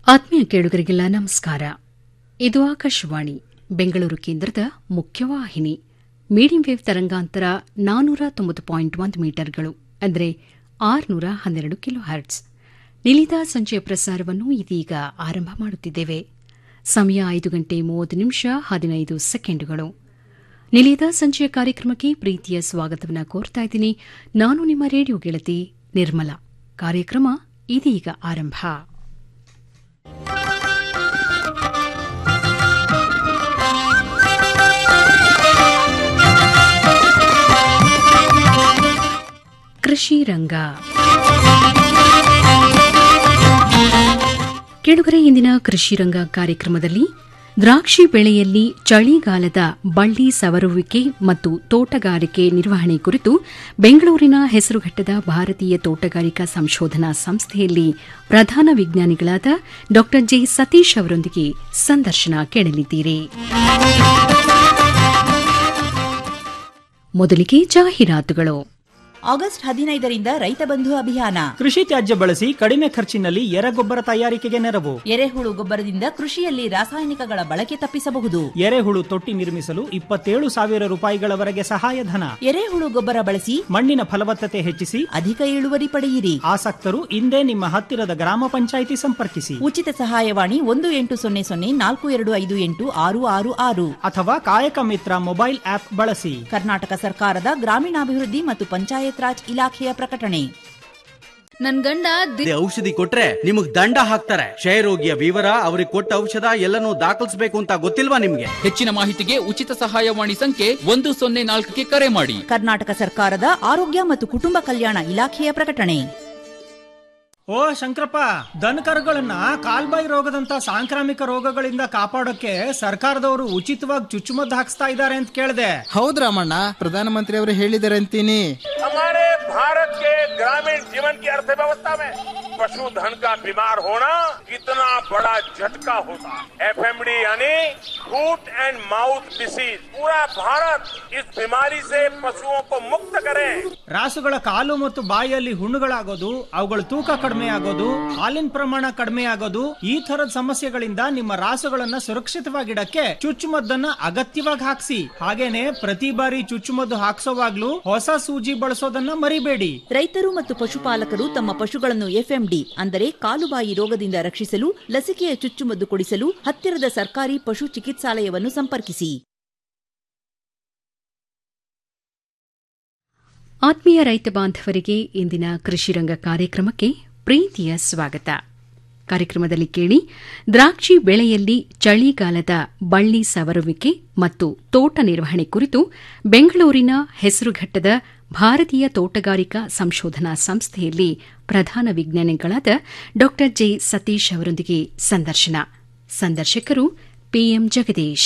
ಆತ್ಮೀಯ ಕೇಳುಗರಿಗೆಲ್ಲ ನಮಸ್ಕಾರ ಇದು ಆಕಾಶವಾಣಿ ಬೆಂಗಳೂರು ಕೇಂದ್ರದ ಮುಖ್ಯವಾಹಿನಿ ಮೀಡಿಯಂ ವೇವ್ ತರಂಗಾಂತರ ನಾನೂರ ತೊಂಬತ್ತು ಪಾಯಿಂಟ್ ಒಂದು ಮೀಟರ್ಗಳು ಅಂದರೆ ಆರುನೂರ ಹನ್ನೆರಡು ಕಿಲೋ ಹರ್ಟ್ಸ್ ನಿಲಿದ ಸಂಜೆಯ ಪ್ರಸಾರವನ್ನು ಇದೀಗ ಆರಂಭ ಮಾಡುತ್ತಿದ್ದೇವೆ ಸಮಯ ಐದು ಗಂಟೆ ಮೂವತ್ತು ನಿಮಿಷ ಹದಿನೈದು ಸೆಕೆಂಡುಗಳು ನಿಲಿದ ಸಂಜೆಯ ಕಾರ್ಯಕ್ರಮಕ್ಕೆ ಪ್ರೀತಿಯ ಸ್ವಾಗತವನ್ನು ಕೋರ್ತಾ ಇದ್ದೀನಿ ನಾನು ನಿಮ್ಮ ರೇಡಿಯೋ ಗೆಳತಿ ನಿರ್ಮಲಾ ಕಾರ್ಯಕ್ರಮ ಇದೀಗ ಆರಂಭ ಕೃಷಿ ರಂಗ ಕೆಡುಗರೆ ಇಂದಿನ ಕೃಷಿ ರಂಗ ಕಾರ್ಯಕ್ರಮದಲ್ಲಿ ದ್ರಾಕ್ಷಿ ಬೆಳೆಯಲ್ಲಿ ಚಳಿಗಾಲದ ಬಳ್ಳಿ ಸವರುವಿಕೆ ಮತ್ತು ತೋಟಗಾರಿಕೆ ನಿರ್ವಹಣೆ ಕುರಿತು ಬೆಂಗಳೂರಿನ ಹೆಸರುಘಟ್ಟದ ಭಾರತೀಯ ತೋಟಗಾರಿಕಾ ಸಂಶೋಧನಾ ಸಂಸ್ಥೆಯಲ್ಲಿ ಪ್ರಧಾನ ವಿಜ್ಞಾನಿಗಳಾದ ಡಾ ಜೆ ಸತೀಶ್ ಅವರೊಂದಿಗೆ ಸಂದರ್ಶನ ಕೇಳಲಿದ್ದೀರಿ ಮೊದಲಿಗೆ ಜಾಹೀರಾತುಗಳು ಆಗಸ್ಟ್ ಹದಿನೈದರಿಂದ ರೈತ ಬಂಧು ಅಭಿಯಾನ ಕೃಷಿ ತ್ಯಾಜ್ಯ ಬಳಸಿ ಕಡಿಮೆ ಖರ್ಚಿನಲ್ಲಿ ಎರೆಗೊಬ್ಬರ ತಯಾರಿಕೆಗೆ ನೆರವು ಎರೆಹುಳು ಗೊಬ್ಬರದಿಂದ ಕೃಷಿಯಲ್ಲಿ ರಾಸಾಯನಿಕಗಳ ಬಳಕೆ ತಪ್ಪಿಸಬಹುದು ಎರೆಹುಳು ತೊಟ್ಟಿ ನಿರ್ಮಿಸಲು ಇಪ್ಪತ್ತೇಳು ಸಾವಿರ ರೂಪಾಯಿಗಳವರೆಗೆ ಸಹಾಯಧನ ಎರೆಹುಳು ಗೊಬ್ಬರ ಬಳಸಿ ಮಣ್ಣಿನ ಫಲವತ್ತತೆ ಹೆಚ್ಚಿಸಿ ಅಧಿಕ ಇಳುವರಿ ಪಡೆಯಿರಿ ಆಸಕ್ತರು ಇಂದೇ ನಿಮ್ಮ ಹತ್ತಿರದ ಗ್ರಾಮ ಪಂಚಾಯಿತಿ ಸಂಪರ್ಕಿಸಿ ಉಚಿತ ಸಹಾಯವಾಣಿ ಒಂದು ಎಂಟು ಸೊನ್ನೆ ಸೊನ್ನೆ ನಾಲ್ಕು ಎರಡು ಐದು ಎಂಟು ಆರು ಆರು ಆರು ಅಥವಾ ಕಾಯಕ ಮಿತ್ರ ಮೊಬೈಲ್ ಆಪ್ ಬಳಸಿ ಕರ್ನಾಟಕ ಸರ್ಕಾರದ ಗ್ರಾಮೀಣಾಭಿವೃದ್ಧಿ ಮತ್ತು ಪಂಚಾಯತ್ ರಾಜ್ ಇಲಾಖೆಯ ಪ್ರಕಟಣೆ ನನ್ ಗಂಡ ದಿ- ಅದೇ ಔಷಧಿ ಕೊಟ್ರೆ ನಿಮಗ್ ದಂಡ ಹಾಕ್ತಾರೆ ಕ್ಷಯರೋಗಿಯ ವಿವರ ಅವ್ರಿಗೆ ಕೊಟ್ಟ ಔಷಧ ಎಲ್ಲನೂ ದಾಖಲಿಸಬೇಕು ಅಂತ ಗೊತ್ತಿಲ್ವಾ ನಿಮ್ಗೆ ಹೆಚ್ಚಿನ ಮಾಹಿತಿಗೆ ಉಚಿತ ಸಹಾಯವಾಣಿ ಸಂಖ್ಯೆ ಒಂದು ಸೊನ್ನೆ ನಾಲ್ಕಕ್ಕೆ ಕರೆ ಮಾಡಿ ಕರ್ನಾಟಕ ಸರ್ಕಾರದ ಆರೋಗ್ಯ ಮತ್ತು ಕುಟುಂಬ ಕಲ್ಯಾಣ ಇಲಾಖೆಯ ಪ್ರಕಟಣೆ ಓ ಶಂಕರಪ್ಪ ದನಕರುಗಳನ್ನ ಕಾಲ್ಬಾಯಿ ರೋಗದಂತ ಸಾಂಕ್ರಾಮಿಕ ರೋಗಗಳಿಂದ ಕಾಪಾಡೋಕೆ ಸರ್ಕಾರದವರು ಉಚಿತವಾಗಿ ಚುಚ್ಚುಮದ್ದು ಹಾಕ್ಸ್ತಾ ಇದ್ದಾರೆ ಅಂತ ಕೇಳಿದೆ ಹೌದ್ ರಾಮಣ್ಣ ಪ್ರಧಾನಮಂತ್ರಿ ಅವರು ಹೇಳಿದ್ದಾರೆ ಅಂತೀನಿ हमारे भारत के ग्रामीण जीवन की अर्थव्यवस्था में पशुधन का बीमार होना कितना बड़ा झटका होता है एफएमडी यानी फूट एंड माउथ डिसीज पूरा भारत इस बीमारी से पशुओं को मुक्त करे ರಾಸುಗಳ ಕಾಲು ಮತ್ತು ಬಾಯಿಯಲ್ಲಿ ಹುಣ್ಣುಗಳಾಗೋದು ಅವುಗಳ ತೂಕ ಕಡಿಮೆ ಆಗೋದು ಹಾಲಿನ ಪ್ರಮಾಣ ಕಡಿಮೆ ಆಗೋದು ಈ ತರದ ಸಮಸ್ಯೆಗಳಿಂದ ನಿಮ್ಮ ರಾಸುಗಳನ್ನ ಸುರಕ್ಷಿತವಾಗಿಡಕ್ಕೆ ಚುಚ್ಚುಮದ್ದನ್ನ ಅಗತ್ಯವಾಗಿ ಹಾಕ್ಸಿ ಹಾಗೇನೆ ಪ್ರತಿ ಬಾರಿ ಚುಚ್ಚುಮದ್ದು ಹಾಕ್ಸೋವಾಗ್ಲೂ ಹೊಸ ಸೂಜಿ ಬಳಸೋದನ್ನ ಮರಿಬೇಡಿ ರೈತರು ಮತ್ತು ಪಶುಪಾಲಕರು ತಮ್ಮ ಪಶುಗಳನ್ನು ಎಫ್ಎಂಡಿ ಅಂದರೆ ಕಾಲುಬಾಯಿ ರೋಗದಿಂದ ರಕ್ಷಿಸಲು ಲಸಿಕೆಯ ಚುಚ್ಚುಮದ್ದು ಕೊಡಿಸಲು ಹತ್ತಿರದ ಸರ್ಕಾರಿ ಪಶು ಚಿಕಿತ್ಸಾಲಯವನ್ನು ಸಂಪರ್ಕಿಸಿ ಆತ್ಮೀಯ ರೈತ ಬಾಂಧವರಿಗೆ ಇಂದಿನ ಕೃಷಿರಂಗ ಕಾರ್ಯಕ್ರಮಕ್ಕೆ ಪ್ರೀತಿಯ ಸ್ವಾಗತ ಕಾರ್ಯಕ್ರಮದಲ್ಲಿ ಕೇಳಿ ದ್ರಾಕ್ಷಿ ಬೆಳೆಯಲ್ಲಿ ಚಳಿಗಾಲದ ಬಳ್ಳಿ ಸವರುವಿಕೆ ಮತ್ತು ತೋಟ ನಿರ್ವಹಣೆ ಕುರಿತು ಬೆಂಗಳೂರಿನ ಹೆಸರುಘಟ್ಟದ ಭಾರತೀಯ ತೋಟಗಾರಿಕಾ ಸಂಶೋಧನಾ ಸಂಸ್ಥೆಯಲ್ಲಿ ಪ್ರಧಾನ ವಿಜ್ಞಾನಿಗಳಾದ ಡಾ ಜೆ ಸತೀಶ್ ಅವರೊಂದಿಗೆ ಸಂದರ್ಶನ ಸಂದರ್ಶಕರು ಪಿಎಂ ಜಗದೀಶ್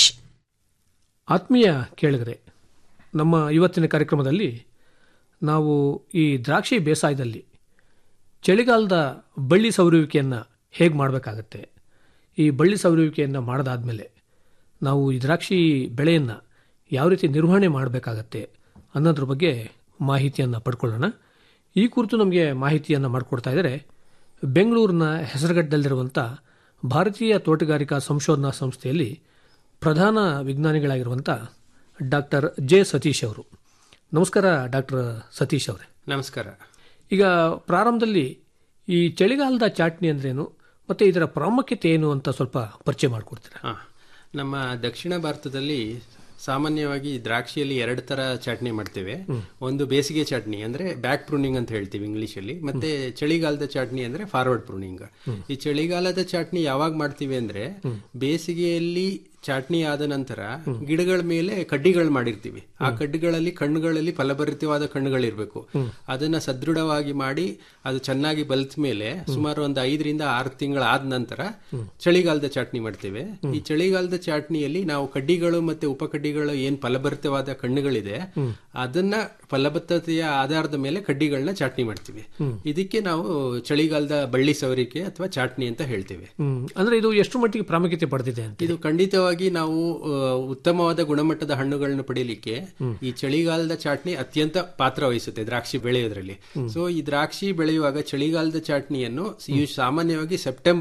ಆತ್ಮೀಯ ಕೇಳಿಗರೆ ನಮ್ಮ ಇವತ್ತಿನ ಕಾರ್ಯಕ್ರಮದಲ್ಲಿ ನಾವು ಈ ದ್ರಾಕ್ಷಿ ಬೇಸಾಯದಲ್ಲಿ ಚಳಿಗಾಲದ ಬಳ್ಳಿ ಸವರುವಿಕೆಯನ್ನು ಹೇಗೆ ಮಾಡಬೇಕಾಗತ್ತೆ ಈ ಬಳ್ಳಿ ಸವರುವಿಕೆಯನ್ನು ಮಾಡದಾದ್ಮೇಲೆ ನಾವು ಈ ದ್ರಾಕ್ಷಿ ಬೆಳೆಯನ್ನು ಯಾವ ರೀತಿ ನಿರ್ವಹಣೆ ಮಾಡಬೇಕಾಗತ್ತೆ ಅನ್ನೋದ್ರ ಬಗ್ಗೆ ಮಾಹಿತಿಯನ್ನು ಪಡ್ಕೊಳ್ಳೋಣ ಈ ಕುರಿತು ನಮಗೆ ಮಾಹಿತಿಯನ್ನು ಮಾಡಿಕೊಡ್ತಾ ಇದ್ದಾರೆ ಬೆಂಗಳೂರಿನ ಹೆಸರುಗಟ್ಟದಲ್ಲಿರುವಂಥ ಭಾರತೀಯ ತೋಟಗಾರಿಕಾ ಸಂಶೋಧನಾ ಸಂಸ್ಥೆಯಲ್ಲಿ ಪ್ರಧಾನ ವಿಜ್ಞಾನಿಗಳಾಗಿರುವಂಥ ಡಾಕ್ಟರ್ ಜೆ ಸತೀಶ್ ಅವರು ನಮಸ್ಕಾರ ಡಾಕ್ಟರ್ ಸತೀಶ್ ಅವರೇ ನಮಸ್ಕಾರ ಈಗ ಪ್ರಾರಂಭದಲ್ಲಿ ಈ ಚಳಿಗಾಲದ ಚಾಟ್ನಿ ಅಂದ್ರೇನು ಮತ್ತು ಇದರ ಪ್ರಾಮುಖ್ಯತೆ ಏನು ಅಂತ ಸ್ವಲ್ಪ ಪರಿಚಯ ಮಾಡಿಕೊಡ್ತೀರಾ ಹಾ. ನಮ್ಮ ದಕ್ಷಿಣ ಭಾರತದಲ್ಲಿ ಸಾಮಾನ್ಯವಾಗಿ ದ್ರಾಕ್ಷಿಯಲ್ಲಿ ಎರಡು ತರ ಚಟ್ನಿ ಮಾಡ್ತೇವೆ ಒಂದು ಬೇಸಿಗೆ ಚಟ್ನಿ ಅಂದ್ರೆ ಬ್ಯಾಕ್ ಪ್ರೂನಿಂಗ್ ಅಂತ ಹೇಳ್ತೀವಿ ಇಂಗ್ಲಿಷ್ ಅಲ್ಲಿ ಮತ್ತೆ ಚಳಿಗಾಲದ ಚಟ್ನಿ ಅಂದ್ರೆ ಫಾರ್ವರ್ಡ್ ಪ್ರೂನಿಂಗ್ ಈ ಚಳಿಗಾಲದ ಚಟ್ನಿ ಯಾವಾಗ ಮಾಡ್ತೀವಿ ಅಂದ್ರೆ ಬೇಸಿಗೆಯಲ್ಲಿ ಚಾಟ್ನಿ ಆದ ನಂತರ ಗಿಡಗಳ ಮೇಲೆ ಕಡ್ಡಿಗಳು ಮಾಡಿರ್ತೀವಿ ಆ ಕಡ್ಡಿಗಳಲ್ಲಿ ಕಣ್ಣುಗಳಲ್ಲಿ ಫಲಭರಿತವಾದ ಕಣ್ಣುಗಳಿರ್ಬೇಕು ಅದನ್ನ ಸದೃಢವಾಗಿ ಮಾಡಿ ಅದು ಚೆನ್ನಾಗಿ ಬಲ್ತ ಮೇಲೆ ಸುಮಾರು ಒಂದು ಐದರಿಂದ ಆರು ತಿಂಗಳಾದ ನಂತರ ಚಳಿಗಾಲದ ಚಾಟ್ನಿ ಮಾಡ್ತೇವೆ ಈ ಚಳಿಗಾಲದ ಚಾಟ್ನಿಯಲ್ಲಿ ನಾವು ಕಡ್ಡಿಗಳು ಮತ್ತೆ ಉಪಕಡ್ಡಿಗಳು ಏನ್ ಫಲಭರಿತವಾದ ಕಣ್ಣುಗಳಿದೆ ಅದನ್ನ ಫಲಭತ್ತತೆಯ ಆಧಾರದ ಮೇಲೆ ಕಡ್ಡಿಗಳನ್ನ ಚಾಟ್ನಿ ಮಾಡ್ತೀವಿ ಇದಕ್ಕೆ ನಾವು ಚಳಿಗಾಲದ ಬಳ್ಳಿ ಸವರಿಕೆ ಅಥವಾ ಚಾಟ್ನಿ ಅಂತ ಹೇಳ್ತೇವೆ ಹ್ಮ್. ಅಂದ್ರೆ ಇದು ಎಷ್ಟು ಮಟ್ಟಿಗೆ ಪ್ರಾಮುಖ್ಯತೆ ಪಡೆದಿದೆ ಅಂತ ಇದು ಖಂಡಿತವಾಗಿ ನಾವು ಆ, ಉತ್ತಮವಾದ ಗುಣಮಟ್ಟದ ಹಣ್ಣುಗಳನ್ನು ಪಡೆಯಲಿಕ್ಕೆ ಈ ಚಳಿಗಾಲದ ಚಾಟ್ನಿ ಅತ್ಯಂತ ಪಾತ್ರ ವಹಿಸುತ್ತೆ ದ್ರಾಕ್ಷಿ ಬೆಳೆಯೋದ್ರಲ್ಲಿ ಸೊ ಈ ದ್ರಾಕ್ಷಿ ಬೆಳೆಯುವಾಗ ಚಳಿಗಾಲದ ಚಾಟ್ನಿಯನ್ನು ಇವು ಸಾಮಾನ್ಯವಾಗಿ ಸೆಪ್ಟೆಂಬರ್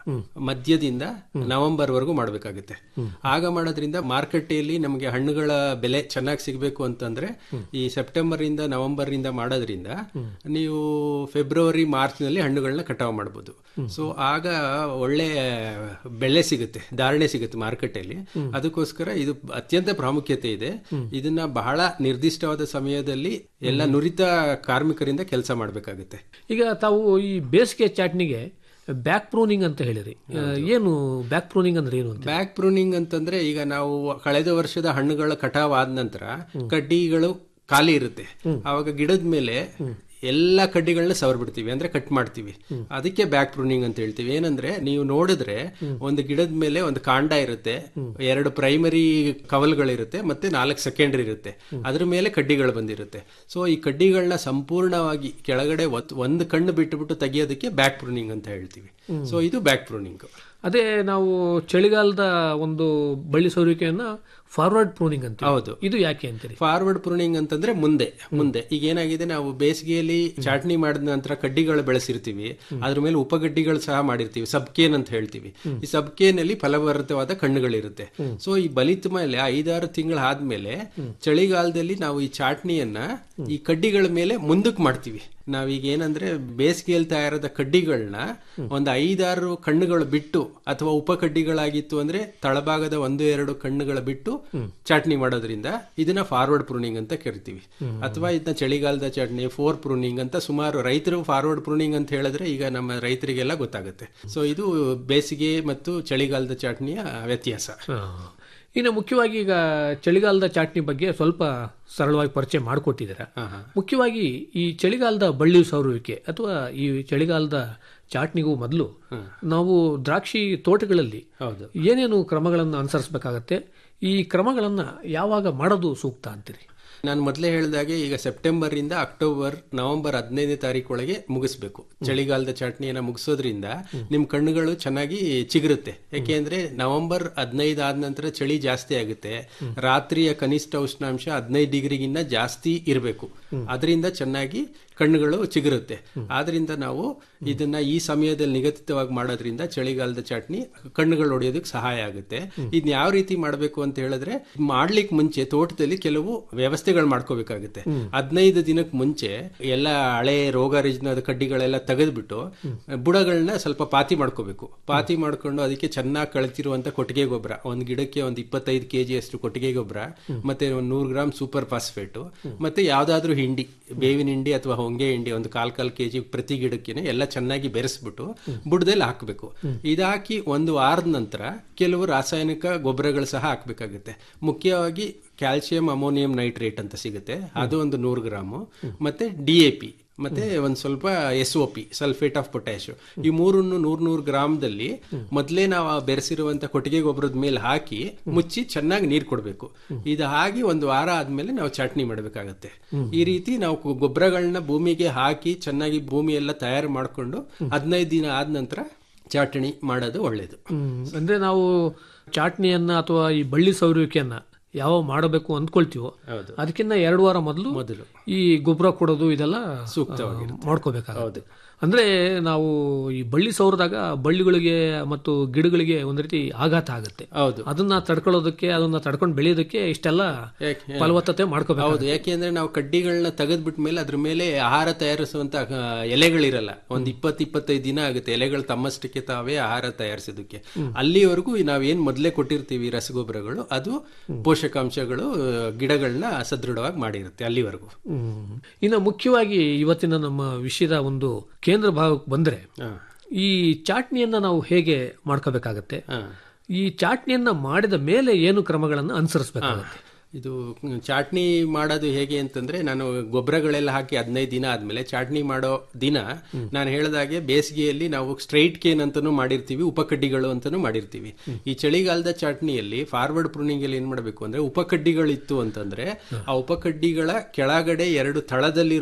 ಮಧ್ಯದಿಂದ ನವೆಂಬರ್ ವರೆಗೂ ಮಾಡಬೇಕಾಗುತ್ತೆ ಆಗ ಮಾಡೋದ್ರಿಂದ ಮಾರುಕಟ್ಟೆಯಲ್ಲಿ ನಮಗೆ ಹಣ್ಣುಗಳ ಬೆಲೆ ಚೆನ್ನಾಗಿ ಸಿಗಬೇಕು ಅಂತಂದ್ರೆ ಈ ಸೆಪ್ಟೆಂಬರ್ ಇಂದ ನವೆಂಬರ್ ಇಂದ ಮಾಡೋದ್ರಿಂದ ನೀವು ಫೆಬ್ರವರಿ ಮಾರ್ಚ್ ನಲ್ಲಿ ಹಣ್ಣುಗಳನ್ನ ಕಟಾವು ಮಾಡಬಹುದು ಸೊ ಆಗ ಒಳ್ಳೆ ಬೆಲೆ ಸಿಗುತ್ತೆ ಧಾರಣೆ ಸಿಗುತ್ತೆ ಮಾರುಕಟ್ಟೆಯಲ್ಲಿ ಅದಕ್ಕೋಸ್ಕರ ಇದು ಅತ್ಯಂತ ಪ್ರಾಮುಖ್ಯತೆ ಇದೆ ಇದನ್ನ ಬಹಳ ನಿರ್ದಿಷ್ಟವಾದ ಸಮಯದಲ್ಲಿ ಎಲ್ಲ ನುರಿತ ಕಾರ್ಮಿಕರಿಂದ ಕೆಲಸ ಮಾಡಬೇಕಾಗುತ್ತೆ ಈಗ ತಾವು ಈ ಬೇಸಿಗೆ ಚಾಟ್ನಿಗೆ ಬ್ಯಾಕ್ ಪ್ರೂನಿಂಗ್ ಅಂತ ಹೇಳಿರಿ ಆ, ಏನು ಬ್ಯಾಕ್ ಪ್ರೂನಿಂಗ್ ಅಂದ್ರೆ ಏನು ಅಂತ ಬ್ಯಾಕ್ ಪ್ರೂನಿಂಗ್ ಅಂತಂದ್ರೆ ಈಗ ನಾವು ಕಳೆದ ವರ್ಷದ ಹಣ್ಣುಗಳ ಕಟಾವ್ ಆದ ನಂತರ ಕಡ್ಡಿಗಳು ಖಾಲಿ ಇರುತ್ತೆ ಆವಾಗ ಗಿಡದ ಮೇಲೆ ಎಲ್ಲ ಕಡ್ಡಿಗಳನ್ನ ಸವರ್ ಬಿಡ್ತೀವಿ ಅಂದ್ರೆ ಕಟ್ ಮಾಡ್ತೀವಿ ಅದಕ್ಕೆ ಬ್ಯಾಕ್ ಪ್ರೂನಿಂಗ್ ಅಂತ ಹೇಳ್ತೀವಿ ಏನಂದ್ರೆ ನೀವು ನೋಡಿದ್ರೆ ಒಂದು ಗಿಡದ ಮೇಲೆ ಒಂದು ಕಾಂಡ ಇರುತ್ತೆ ಎರಡು ಪ್ರೈಮರಿ ಕವಲ್ಗಳಿರುತ್ತೆ ಮತ್ತೆ ನಾಲ್ಕು ಸೆಕೆಂಡರಿ ಇರುತ್ತೆ ಅದ್ರ ಮೇಲೆ ಕಡ್ಡಿಗಳು ಬಂದಿರುತ್ತೆ ಸೊ ಈ ಕಡ್ಡಿಗಳನ್ನ ಸಂಪೂರ್ಣವಾಗಿ ಕೆಳಗಡೆ ಒತ್- ಒಂದು ಕಣ್ಣು ಬಿಟ್ಟುಬಿಟ್ಟು ತೆಗಿಯೋದಕ್ಕೆ ಬ್ಯಾಕ್ ಪ್ರೂನಿಂಗ್ ಅಂತ ಹೇಳ್ತೀವಿ ಸೊ ಇದು ಬ್ಯಾಕ್ ಪ್ರೂನಿಂಗ್ ಅದೇ ನಾವು ಚಳಿಗಾಲದ ಒಂದು ಬಳ್ಳಿ ಸೌರಿಕೆಯನ್ನ ಫಾರ್ವರ್ಡ್ ಪ್ರೂನಿಂಗ್ ಅಂತ ಹೌದು. ಇದು ಯಾಕೆ ಅಂತೀರಿ ಫಾರ್ವರ್ಡ್ ಪ್ರೂನಿಂಗ್ ಅಂತಂದ್ರೆ ಮುಂದೆ ಮುಂದೆ ಈಗ ಏನಾಗಿದೆ ನಾವು ಬೇಸಿಗೆಯಲ್ಲಿ ಚಾಟ್ನಿ ಮಾಡಿದ ನಂತರ ಕಡ್ಡಿಗಳು ಬೆಳೆಸಿರ್ತೀವಿ ಅದ್ರ ಮೇಲೆ ಉಪಗಡ್ಡಿಗಳು ಸಹ ಮಾಡಿರ್ತೀವಿ ಸಬ್ಕೇನ್ ಅಂತ ಹೇಳ್ತೀವಿ ಈ ಸಬ್ಕೇನಲ್ಲಿ ಫಲಭರಿತವಾದ ಕಣ್ಣುಗಳಿರುತ್ತೆ ಸೊ ಈ ಬಲಿತ ಮೇಲೆ ಐದಾರು ತಿಂಗಳು ಆದ್ಮೇಲೆ ಚಳಿಗಾಲದಲ್ಲಿ ನಾವು ಈ ಚಾಟ್ನಿಯನ್ನ ಈ ಕಡ್ಡಿಗಳ ಮೇಲೆ ಮುಂದಕ್ಕೆ ಮಾಡ್ತೀವಿ ನಾವೀಗ ಏನಂದ್ರೆ ಬೇಸಿಗೆಯಲ್ಲಿ ತಯಾರಾದ ಕಡ್ಡಿಗಳನ್ನ ಒಂದು ಐದಾರು ಕಣ್ಣುಗಳು ಬಿಟ್ಟು ಅಥವಾ ಉಪಕಡ್ಡಿಗಳಾಗಿತ್ತು ಅಂದ್ರೆ ತಳಭಾಗದ ಒಂದು ಎರಡು ಕಣ್ಣುಗಳ ಬಿಟ್ಟು ಚಾಟ್ನಿ ಮಾಡೋದ್ರಿಂದ ಇದನ್ನ ಫಾರ್ವರ್ಡ್ ಪ್ರೂನಿಂಗ್ ಅಂತ ಕರಿತೀವಿ ಅಥವಾ ಇದನ್ನ ಚಳಿಗಾಲದ ಚಟ್ನಿ ಫೋರ್ ಪ್ರೂನಿಂಗ್ ಅಂತ ಸುಮಾರು ರೈತರು ಫಾರ್ವರ್ಡ್ ಪ್ರೂನಿಂಗ್ ಅಂತ ಹೇಳಿದ್ರೆ ಈಗ ನಮ್ಮ ರೈತರಿಗೆಲ್ಲ ಗೊತ್ತಾಗುತ್ತೆ ಸೊ ಇದು ಬೇಸಿಗೆ ಮತ್ತು ಚಳಿಗಾಲದ ಚಟ್ನಿಯ ವ್ಯತ್ಯಾಸ ಆ. ಇನ್ನು ಮುಖ್ಯವಾಗಿ ಈಗ ಚಳಿಗಾಲದ ಚಾಟ್ನಿ ಬಗ್ಗೆ ಸ್ವಲ್ಪ ಸರಳವಾಗಿ ಪರಿಚಯ ಮಾಡಿಕೊಟ್ಟಿದ್ದೀರಾ ಮುಖ್ಯವಾಗಿ ಈ ಚಳಿಗಾಲದ ಬಳ್ಳಿ ಸೌರುವಿಕೆ ಅಥವಾ ಈ ಚಳಿಗಾಲದ ಚಾಟ್ನಿಗೂ ಮೊದಲು ನಾವು ದ್ರಾಕ್ಷಿ ತೋಟಗಳಲ್ಲಿ ಹೌದು ಏನೇನು ಕ್ರಮಗಳನ್ನು ಅನುಸರಿಸಬೇಕಾಗತ್ತೆ ಈ ಕ್ರಮಗಳನ್ನ ಯಾವಾಗ ಮಾಡೋದು ಸೂಕ್ತ ಅಂತೀರಿ ನಾನು ಮೊದಲೇ ಹೇಳಿದಾಗೆ ಈಗ ಸೆಪ್ಟೆಂಬರ್ ಇಂದ ಅಕ್ಟೋಬರ್ ನವೆಂಬರ್ ಹದಿನೈದನೇ ತಾರೀಕೊಳಗೆ ಮುಗಿಸ್ಬೇಕು ಚಳಿಗಾಲದ ಚಟ್ನಿಯನ್ನ ಮುಗಿಸೋದ್ರಿಂದ ನಿಮ್ ಕಣ್ಣುಗಳು ಚೆನ್ನಾಗಿ ಚಿಗುರುತ್ತೆ ಯಾಕೆಂದ್ರೆ ನವೆಂಬರ್ ಹದಿನೈದು ಆದ ನಂತರ ಚಳಿ ಜಾಸ್ತಿ ಆಗುತ್ತೆ ರಾತ್ರಿಯ ಕನಿಷ್ಠ ಉಷ್ಣಾಂಶ ಹದಿನೈದು ಡಿಗ್ರಿಗಿನ್ನ ಜಾಸ್ತಿ ಇರಬೇಕು ಅದರಿಂದ ಚೆನ್ನಾಗಿ ಕಣ್ಣುಗಳು ಚಿಗುರುತ್ತೆ ಆದ್ರಿಂದ ನಾವು ಇದನ್ನ ಈ ಸಮಯದಲ್ಲಿ ನಿಗದಿತವಾಗಿ ಮಾಡೋದ್ರಿಂದ ಚಳಿಗಾಲದ ಚಟ್ನಿ ಕಣ್ಣುಗಳು ಹೊಡೆಯೋದಕ್ಕೆ ಸಹಾಯ ಆಗುತ್ತೆ ಇದನ್ನ ಯಾವ ರೀತಿ ಮಾಡಬೇಕು ಅಂತ ಹೇಳಿದ್ರೆ ಮಾಡ್ಲಿಕ್ಕೆ ಮುಂಚೆ ತೋಟದಲ್ಲಿ ಕೆಲವು ವ್ಯವಸ್ಥೆಗಳು ಮಾಡ್ಕೋಬೇಕಾಗುತ್ತೆ ಹದಿನೈದು ದಿನಕ್ಕೆ ಮುಂಚೆ ಎಲ್ಲ ಹಳೆ ರೋಗ ರುಜಿನದ ಕಡ್ಡಿಗಳೆಲ್ಲ ತೆಗೆದ್ಬಿಟ್ಟು ಬುಡಗಳನ್ನ ಸ್ವಲ್ಪ ಪಾತಿ ಮಾಡ್ಕೋಬೇಕು ಪಾತಿ ಮಾಡ್ಕೊಂಡು ಅದಕ್ಕೆ ಚೆನ್ನಾಗಿ ಕಳಿತಿರುವಂತ ಕೊಟ್ಟಿಗೆ ಗೊಬ್ಬರ ಒಂದು ಗಿಡಕ್ಕೆ ಒಂದು ಇಪ್ಪತ್ತೈದು ಕೆಜಿ ಅಷ್ಟು ಕೊಟ್ಟಿಗೆ ಗೊಬ್ಬರ ಮತ್ತೆ ಒಂದು ನೂರು ಗ್ರಾಮ್ ಸೂಪರ್ ಫಾಸ್ಫೇಟು ಮತ್ತೆ ಯಾವ್ದಾದ್ರೂ ಹಿಂಡಿ ಬೇವಿನ ಹಿಂಡಿ ಅಥವಾ ಹೊಂಗೆ ಹಿಂಡಿ ಒಂದು ಕಾಲ್ ಕಾಲ್ ಕೆಜಿ ಪ್ರತಿ ಗಿಡಕ್ಕೆ ಎಲ್ಲ ಚೆನ್ನಾಗಿ ಬೆರೆಸ್ಬಿಟ್ಟು ಬುಡದಲ್ಲಿ ಹಾಕಬೇಕು ಇದಾಕಿ ಒಂದು ವಾರದ ನಂತರ ಕೆಲವು ರಾಸಾಯನಿಕ ಗೊಬ್ಬರಗಳು ಸಹ ಹಾಕಬೇಕಾಗುತ್ತೆ ಮುಖ್ಯವಾಗಿ ಕ್ಯಾಲ್ಸಿಯಂ ಅಮೋನಿಯಂ ನೈಟ್ರೇಟ್ ಅಂತ ಸಿಗುತ್ತೆ ಅದು ಒಂದು ನೂರು ಗ್ರಾಮು ಮತ್ತೆ ಡಿ ಎ ಪಿ ಮತ್ತೆ ಒಂದ್ ಸ್ವಲ್ಪ S O P sulphate of potash ಈ ಮೂರನ್ನು ನೂರ್ ನೂರ್ ಗ್ರಾಮದಲ್ಲಿ ಮೊದಲೇ ನಾವು ಆ ಬೆರೆಸಿರುವಂತ ಕೊಟ್ಟಿಗೆ ಗೊಬ್ಬರದ ಮೇಲೆ ಹಾಕಿ ಮುಚ್ಚಿ ಚೆನ್ನಾಗಿ ನೀರ್ ಕೊಡಬೇಕು ಇದು ಹಾಗೆ ಒಂದು ವಾರ ಆದ್ಮೇಲೆ ನಾವು ಚಟ್ನಿ ಮಾಡಬೇಕಾಗತ್ತೆ ಈ ರೀತಿ ನಾವು ಕು- ಗೊಬ್ಬರಗಳನ್ನ ಭೂಮಿಗೆ ಹಾಕಿ ಚೆನ್ನಾಗಿ ಭೂಮಿ ಎಲ್ಲ ತಯಾರು ಮಾಡಿಕೊಂಡು ಹದಿನೈದು ದಿನ ಆದ ನಂತರ ಚಟ್ನಿ ಮಾಡೋದು ಒಳ್ಳೇದು ಅಂದ್ರೆ ನಾವು ಚಾಟ್ನಿಯನ್ನ ಅಥವಾ ಈ ಬಳ್ಳಿ ಸೌರುವಿಕೆಯನ್ನ ಯಾವ ಮಾಡಬೇಕು ಅಂದ್ಕೊಳ್ತೀವೋ ಹೌದು. ಅದಕ್ಕಿಂತ ಎರಡು ವಾರ ಮೊದಲು ಮೊದಲು ಈ ಗೊಬ್ಬರ ಕೊಡೋದು ಇದೆಲ್ಲ ಸೂಕ್ತವಾಗಿರುತ್ತೆ. ಮಾಡ್ಕೋಬೇಕಾಗುತ್ತೆ ಅಂದ್ರೆ ನಾವು ಈ ಬಳ್ಳಿ ಸೌರದಾಗ ಬಳ್ಳಿಗಳಿಗೆ ಮತ್ತು ಗಿಡಗಳಿಗೆ ಒಂದ್ ರೀತಿ ಆಘಾತ ಆಗುತ್ತೆ ಹೌದು ಅದನ್ನ ತಡ್ಕೊಳ್ಳೋದಕ್ಕೆ ಅದನ್ನ ತಡ್ಕೊಂಡು ಬೆಳೆಯೋದಕ್ಕೆ ಇಷ್ಟೆಲ್ಲ ಯಾಕೆ- ಫಲವತ್ತತೆ ಮಾಡ್ಕೋಬೇಕು ಹೌದು ಯಾಕೆಂದ್ರೆ ನಾವು ಕಡ್ಡಿಗಳನ್ನ ತೆಗೆದ್ಬಿಟ್ಟ ಮೇಲೆ ಅದ್ರ ಮೇಲೆ ಆಹಾರ ತಯಾರಿಸುವಂತ ಆ, ಎಲೆಗಳಿರಲ್ಲ ಒಂದ್ ಇಪ್ಪತ್ ಇಪ್ಪತ್ತೈದು ದಿನ ಆಗುತ್ತೆ ಎಲೆಗಳು ತಮ್ಮಷ್ಟಕ್ಕೆ ತಾವೇ ಆಹಾರ ತಯಾರಿಸೋದಕ್ಕೆ ಅಲ್ಲಿವರೆಗೂ ನಾವೇನ್ ಮೊದಲೇ ಕೊಟ್ಟಿರ್ತೀವಿ ರಸಗೊಬ್ಬರಗಳು ಅದು ಪೋಷಕಾಂಶಗಳು ಆ, ಗಿಡಗಳನ್ನ ಸದೃಢವಾಗಿ ಮಾಡಿರುತ್ತೆ ಅಲ್ಲಿವರೆಗೂ ಹ್ಮ್. ಇನ್ನು ಮುಖ್ಯವಾಗಿ ಇವತ್ತಿನ ನಮ್ಮ ವಿಷಯದ ಒಂದು ಕೇಂದ್ರ ಭಾಗಕ್ಕೆ ಬಂದ್ರೆ ಹಾ. ಈ ಚಾಟ್ನಿಯನ್ನ ನಾವು ಹೇಗೆ ಮಾಡ್ಕೋಬೇಕಾಗತ್ತೆ ಹಾ. ಈ ಚಾಟ್ನಿಯನ್ನ ಮಾಡಿದ ಮೇಲೆ ಏನು ಕ್ರಮಗಳನ್ನು ಅನುಸರಿಸಬೇಕಾಗತ್ತೆ ಇದು ಚಾಟ್ನಿ ಮಾಡೋದು ಹೇಗೆ ಅಂತಂದ್ರೆ ನಾನು ಗೊಬ್ಬರಗಳೆಲ್ಲ ಹಾಕಿ ಹದಿನೈದು ದಿನ ಆದ್ಮೇಲೆ ಚಾಟ್ನಿ ಮಾಡೋ ದಿನ ನಾನು ಹೇಳಿದಾಗೆ ಬೇಸಿಗೆಯಲ್ಲಿ ನಾವು ಸ್ಟ್ರೈಟ್ ಕೇನ್ ಅಂತಾನು ಮಾಡಿರ್ತೀವಿ ಉಪಕಡ್ಡಿಗಳು ಅಂತಾನು ಮಾಡಿರ್ತೀವಿ ಈ ಚಳಿಗಾಲದ ಚಾಟ್ನಿಯಲ್ಲಿ ಫಾರ್ವರ್ಡ್ ಪ್ರೂನಿಂಗ್ ಅಲ್ಲಿ ಏನ್ ಮಾಡಬೇಕು ಅಂದ್ರೆ ಉಪಕಡ್ಡಿಗಳಿತ್ತು ಅಂತಂದ್ರೆ ಆ ಉಪಕಡ್ಡಿಗಳ ಕೆಳಗಡೆ ಎರಡು ತಳದಲ್ಲಿರೋ